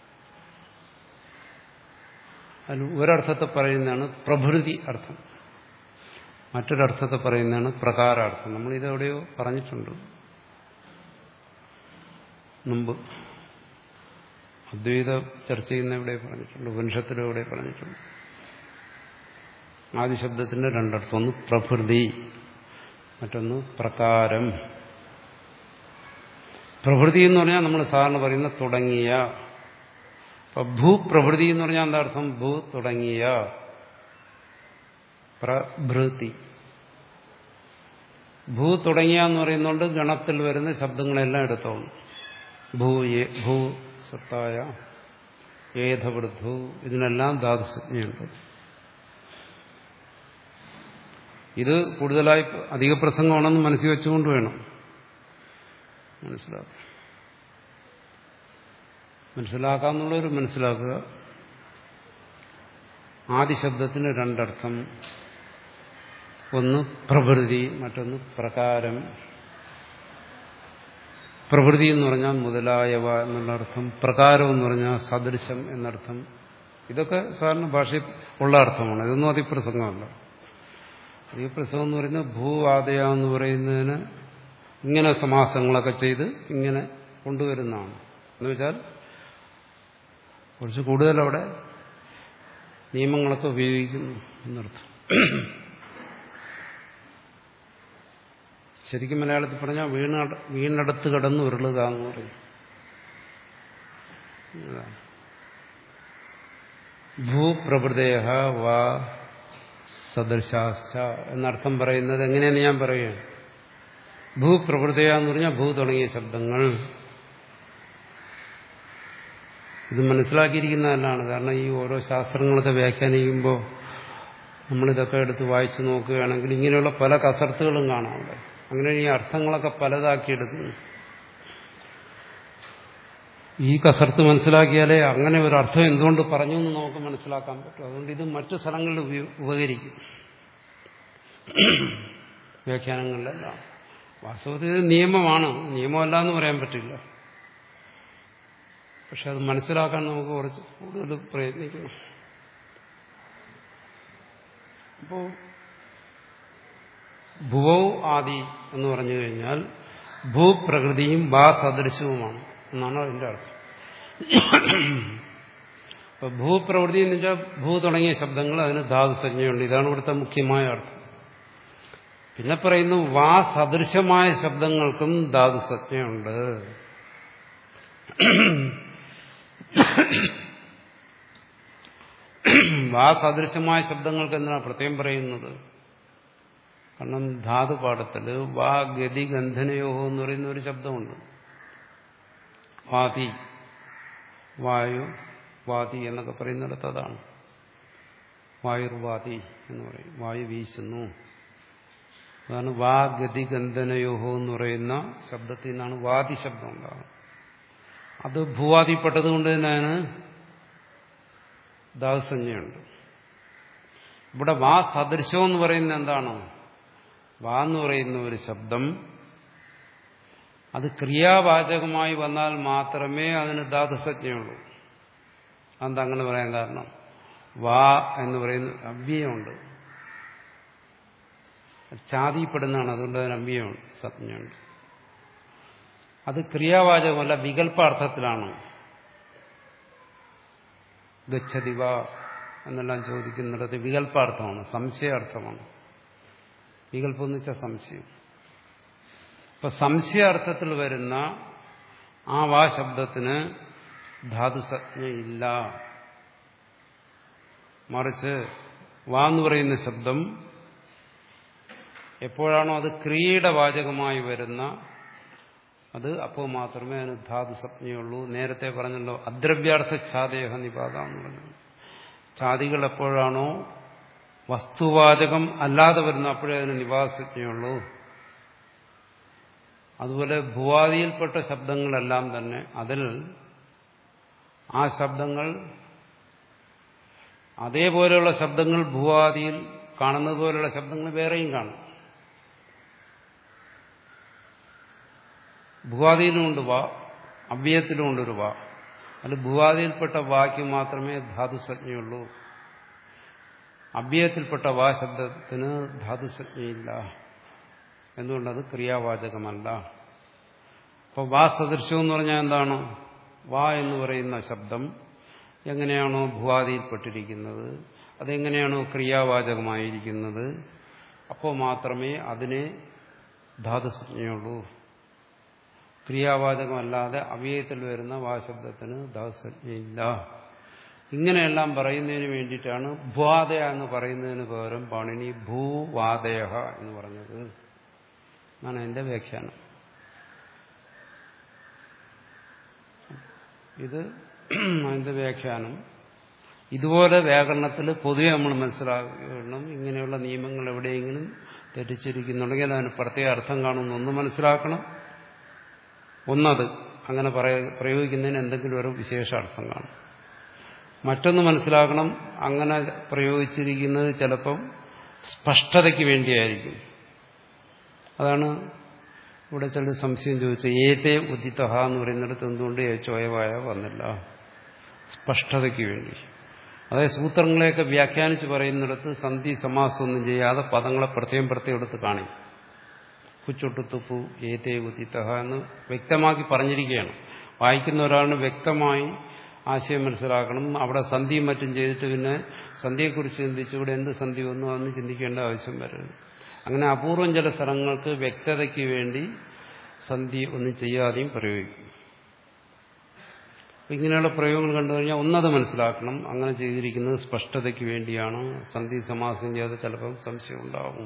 അതിൽ ഒരർത്ഥത്തെ പറയുന്നതാണ് പ്രഭൃതി അർത്ഥം മറ്റൊരർത്ഥത്തെ പറയുന്നതാണ് പ്രകാരാർത്ഥം നമ്മൾ ഇതെവിടെയോ പറഞ്ഞിട്ടുണ്ട് മുമ്പ് അദ്വൈത ചർച്ച ചെയ്യുന്ന എവിടെ പറഞ്ഞിട്ടുണ്ട് ഉപനിഷത്തിലും എവിടെ പറഞ്ഞിട്ടുണ്ട് ആദ്യ ശബ്ദത്തിന്റെ രണ്ടർത്ഥം ഒന്ന് പ്രഭൃതി മറ്റൊന്ന് പ്രകാരം പ്രഭൃതി എന്ന് പറഞ്ഞാൽ നമ്മൾ സാധാരണ പറയുന്ന തുടങ്ങിയ ഇപ്പൊ ഭൂപ്രഭൃതി എന്ന് പറഞ്ഞാൽ എന്താ അർത്ഥം ഭൂ തുടങ്ങിയ പ്രഭൃതി ഭൂ തുടങ്ങിയ എന്ന് പറയുന്നതുകൊണ്ട് ഗണത്തിൽ വരുന്ന ശബ്ദങ്ങളെല്ലാം എടുത്തോളൂ ഭൂ ഭൂ സത്തായ ഏധവൃദ്ധു ഇതിനെല്ലാം ധാതുസജ്ഞയുണ്ട് ഇത് കൂടുതലായി അധിക പ്രസംഗമാണെന്ന് മനസ്സിൽ വെച്ചുകൊണ്ട് വേണം മനസ്സിലാക്കുക മനസ്സിലാക്കാന്നുള്ളവർ മനസ്സിലാക്കുക ആദ്യ ശബ്ദത്തിന് രണ്ടർത്ഥം ഒന്ന് പ്രഭൃതി മറ്റൊന്ന് പ്രകാരം പ്രകൃതി എന്ന് പറഞ്ഞാൽ മുതലായവ എന്നുള്ള അർത്ഥം പ്രകാരം എന്ന് പറഞ്ഞാൽ സദൃശം എന്നർത്ഥം ഇതൊക്കെ സാധാരണ ഭാഷയിൽ ഉള്ള അർത്ഥമാണ് ഇതൊന്നും അതിപ്രസംഗമല്ല അതിപ്രസംഗം എന്ന് പറയുന്നത് ഭൂ ആദയ എന്ന് പറയുന്നതിന് ഇങ്ങനെ സമാസങ്ങളൊക്കെ ചെയ്ത് ഇങ്ങനെ കൊണ്ടുവരുന്നതാണ് എന്ന് വെച്ചാൽ കുറച്ച് കൂടുതൽ അവിടെ നിയമങ്ങളൊക്കെ ഉപയോഗിക്കുന്നു എന്നർത്ഥം ശരിക്കും മലയാളത്തിൽ പറഞ്ഞാൽ വീണ വീണടത്ത് കിടന്ന് ഉരുളുക എന്ന് പറയും ഭൂപ്രഭൃതേഹ വാ സദൃശാശ്ച എന്നർത്ഥം പറയുന്നത് എങ്ങനെയെന്ന് ഞാൻ പറയുകയാണ് ഭൂപ്രഭൃതയ എന്ന് പറഞ്ഞാൽ ഭൂ തുടങ്ങിയ ശബ്ദങ്ങൾ ഇത് മനസ്സിലാക്കിയിരിക്കുന്നതല്ലാണ് കാരണം ഈ ഓരോ ശാസ്ത്രങ്ങളൊക്കെ വ്യാഖ്യാനിക്കുമ്പോൾ നമ്മളിതൊക്കെ എടുത്ത് വായിച്ചു നോക്കുകയാണെങ്കിൽ ഇങ്ങനെയുള്ള പല കസർത്തുകളും കാണാം അവിടെ അങ്ങനെ ഈ അർത്ഥങ്ങളൊക്കെ പലതാക്കിയെടുക്കുന്നു ഈ കസർത്ത് മനസ്സിലാക്കിയാലേ അങ്ങനെ ഒരു അർത്ഥം എന്തുകൊണ്ട് പറഞ്ഞു എന്ന് നമുക്ക് മനസ്സിലാക്കാൻ പറ്റും അതുകൊണ്ട് ഇത് മറ്റു സ്ഥലങ്ങളിൽ ഉപകരിക്കും വ്യാഖ്യാനങ്ങളിലെല്ലാം വാസ്തവത്തിൽ ഇത് നിയമമാണ് നിയമമല്ല എന്ന് പറയാൻ പറ്റില്ല പക്ഷെ അത് മനസ്സിലാക്കാൻ നമുക്ക് കുറച്ച് കൂടുതൽ പ്രയത്നിക്കണം അപ്പോ ഭുവൗ ആദി എന്ന് പറഞ്ഞു കഴിഞ്ഞാൽ ഭൂപ്രകൃതിയും വാ സദൃശവുമാണ് എന്നാണ് അതിന്റെ അർത്ഥം അപ്പൊ ഭൂപ്രകൃതി എന്ന് വെച്ചാൽ ഭൂ തുടങ്ങിയ ശബ്ദങ്ങൾ അതിന് ധാതുസഞ്ജയുണ്ട് ഇതാണ് ഇവിടുത്തെ മുഖ്യമായ അർത്ഥം പിന്നെ പറയുന്നു വാ സദൃശമായ ശബ്ദങ്ങൾക്കും ധാതുസജ്ഞയുണ്ട് വാ സദൃശമായ ശബ്ദങ്ങൾക്ക് എന്തിനാണ് പ്രത്യേകം പറയുന്നത് കാരണം ധാതുപാഠത്തില് വാ ഗതി ഗന്ധനയോഹോ എന്ന് പറയുന്ന ഒരു ശബ്ദമുണ്ട് വാതി വായു വാതി എന്നൊക്കെ പറയുന്നിടത്ത് അതാണ് വായുർവാതി എന്ന് പറയും വായു വീശുന്നു അതാണ് വാ ഗതി ഗന്ധനയോഹോ എന്ന് പറയുന്ന ശബ്ദത്തിൽ നിന്നാണ് വാതി ശബ്ദം ഉണ്ടാകുന്നത് അത് ഭൂവാദിപ്പെട്ടതുകൊണ്ട് തന്നെയാണ് ദാസഞ്ജയുണ്ട് ഇവിടെ വാ സദൃശം എന്ന് പറയുന്നത് എന്താണ് വാ എന്ന് പറയുന്ന ഒരു ശബ്ദം അത് ക്രിയാവാചകമായി വന്നാൽ മാത്രമേ അതിന് ധാതുസജ്ഞയുള്ളൂ അതെന്താ അങ്ങനെ പറയാൻ കാരണം വാ എന്ന് പറയുന്ന അവ്യയമുണ്ട് ചാതിപ്പെടുന്നതാണ് അതുകൊണ്ട് അതിന് അവ്യയമുണ്ട് സജ്ഞയുണ്ട് അത് ക്രിയാവാചകമല്ല വികല്പാർത്ഥത്തിലാണ് ഗച്ഛതിവ എന്നെല്ലാം ചോദിക്കുന്നിടത്ത് വികല്പാർത്ഥമാണ് സംശയാർത്ഥമാണ് വികല്പം എന്ന് വെച്ചാൽ സംശയം ഇപ്പൊ സംശയാർത്ഥത്തിൽ വരുന്ന ആ വാ ശബ്ദത്തിന് ധാതുസജ്ഞയില്ല മറിച്ച് വാ എന്ന് പറയുന്ന ശബ്ദം എപ്പോഴാണോ അത് ക്രിയയുടെ വാചകമായി വരുന്ന അത് അപ്പോൾ മാത്രമേ അതിന് ധാതുസജ്ഞയുള്ളൂ നേരത്തെ പറഞ്ഞല്ലോ അദ്രവ്യാർത്ഥ ഛാദേഹ നിപാത എന്ന് പറഞ്ഞു ഛാദികൾ എപ്പോഴാണോ വസ്തുവാചകം അല്ലാതെ വരുന്ന അപ്പോഴേ അതിന് നിവാസജ്ഞയുള്ളൂ അതുപോലെ ഭുവാദിയിൽപ്പെട്ട ശബ്ദങ്ങളെല്ലാം തന്നെ അതിൽ ആ ശബ്ദങ്ങൾ അതേപോലെയുള്ള ശബ്ദങ്ങൾ ഭൂവാദിയിൽ കാണുന്നത് പോലെയുള്ള ശബ്ദങ്ങൾ വേറെയും കാണും ഭൂവാദിയിലുമുണ്ട് വാ അവ്യയത്തിലുമുണ്ട് ഒരു വാ അത് ഭൂവാദിയിൽപ്പെട്ട വാക്ക് മാത്രമേ ധാതുസജ്ഞയുള്ളൂ അവ്യയത്തിൽപ്പെട്ട വാ ശബ്ദത്തിന് ധാതുസജ്ഞയില്ല എന്തുകൊണ്ടത് ക്രിയാവാചകമല്ല അപ്പോൾ വാ സദൃശ്യം എന്ന് പറഞ്ഞാൽ എന്താണ് വാ എന്ന് പറയുന്ന ശബ്ദം എങ്ങനെയാണോ ഭുവാദിയിൽപ്പെട്ടിരിക്കുന്നത് അതെങ്ങനെയാണോ ക്രിയാവാചകമായിരിക്കുന്നത് അപ്പോൾ മാത്രമേ അതിനെ ധാതുസജ്ഞയുള്ളൂ ക്രിയാവാചകമല്ലാതെ അവയത്തിൽ വരുന്ന വാശബ്ദത്തിന് ധാതുസജ്ഞയില്ല ഇങ്ങനെയെല്ലാം പറയുന്നതിന് വേണ്ടിയിട്ടാണ് ഭ്വാദയ എന്ന് പറയുന്നതിന് പകരം പാണിനി ഭൂവാദയ എന്ന് പറഞ്ഞത് എന്നാണ് എന്റെ വ്യാഖ്യാനം ഇത് അതിന്റെ വ്യാഖ്യാനം ഇതുപോലെ വ്യാകരണത്തിൽ പൊതുവെ നമ്മൾ മനസ്സിലാക്കണം ഇങ്ങനെയുള്ള നിയമങ്ങൾ എവിടെയെങ്കിലും തെറ്റിച്ചിരിക്കുന്നുണ്ടെങ്കിൽ അതിന് പ്രത്യേക അർത്ഥം കാണുമെന്ന് ഒന്ന് മനസ്സിലാക്കണം ഒന്നത് അങ്ങനെ പ്രയോഗിക്കുന്നതിന് എന്തെങ്കിലും ഒരു വിശേഷ അർത്ഥം കാണും മറ്റൊന്ന് മനസ്സിലാക്കണം അങ്ങനെ പ്രയോഗിച്ചിരിക്കുന്നത് ചിലപ്പം സ്പഷ്ടതയ്ക്ക് വേണ്ടിയായിരിക്കും അതാണ് ഇവിടെ ചില സംശയം ചോദിച്ചത് ഏതേ ഉദിതഹ എന്ന് പറയുന്നിടത്ത് എന്തുകൊണ്ട് ചോയവായ വന്നില്ല സ്പഷ്ടതയ്ക്ക് വേണ്ടി അതായത് സൂത്രങ്ങളെയൊക്കെ വ്യാഖ്യാനിച്ച് പറയുന്നിടത്ത് സന്ധി സമാസമൊന്നും ചെയ്യാതെ പദങ്ങളെ പ്രത്യേകം പ്രത്യേകം എടുത്ത് കാണിക്കും കുച്ചൊട്ടുത്തുപ്പു ഏതേ ഉദിതഹ എന്ന് വ്യക്തമാക്കി പറഞ്ഞിരിക്കുകയാണ് വായിക്കുന്ന ഒരാളിന് വ്യക്തമായി ആശയം മനസ്സിലാക്കണം അവിടെ സന്ധിയും മറ്റും ചെയ്തിട്ട് പിന്നെ സന്ധിയെക്കുറിച്ച് ചിന്തിച്ച് ഇവിടെ എന്ത് സന്ധി വന്നു അതൊന്നും ചിന്തിക്കേണ്ട ആവശ്യം വരരുത് അങ്ങനെ അപൂർവം ചില സ്ഥലങ്ങൾക്ക് വ്യക്തതയ്ക്ക് വേണ്ടി സന്ധി ഒന്നും ചെയ്യാതെയും പ്രയോഗിക്കും ഇങ്ങനെയുള്ള പ്രയോഗങ്ങൾ കണ്ടു കഴിഞ്ഞാൽ ഒന്നത് മനസ്സിലാക്കണം അങ്ങനെ ചെയ്തിരിക്കുന്നത് സ്പഷ്ടതയ്ക്ക് വേണ്ടിയാണ് സന്ധി സമാസം ചെയ്യാതെ ചിലപ്പം സംശയം ഉണ്ടാവും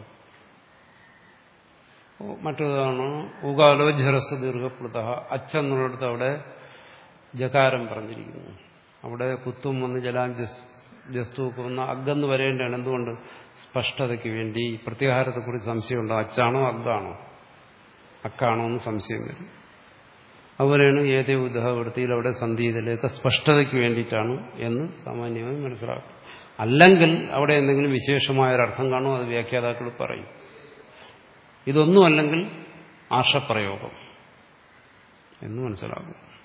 മറ്റൊതാണ് ഉകാലോ ജറസ് ദീർഘപ്ലുത അച്ഛെന്നുള്ളിടത്ത് അവിടെ ജകാരം പറഞ്ഞിരിക്കുന്നു അവിടെ കുത്തും വന്ന് ജലാം ജസ് ജസ്തൂക്ക് വന്ന അഗ്ഗെന്ന് വരേണ്ടതാണ് എന്തുകൊണ്ട് സ്പഷ്ടതയ്ക്ക് വേണ്ടി പ്രത്യാഹാരത്തെക്കുറിച്ച് സംശയമുണ്ടോ അച്ചാണോ അഗ്ഗാണോ അക്കാണോ എന്ന് സംശയം വരും അതുപോലെയാണ് ഏതേ ഉദാഹൃത്തിയിൽ അവിടെ സന്ധീതിലേക്ക് സ്പഷ്ടതയ്ക്ക് വേണ്ടിയിട്ടാണ് എന്ന് സാമാന്യമായി മനസ്സിലാക്കും അല്ലെങ്കിൽ അവിടെ എന്തെങ്കിലും വിശേഷമായ ഒരർത്ഥം കാണും അത് വ്യാഖ്യാതാക്കൾ പറയും ഇതൊന്നും അല്ലെങ്കിൽ ആശപ്രയോഗം എന്ന് മനസ്സിലാക്കും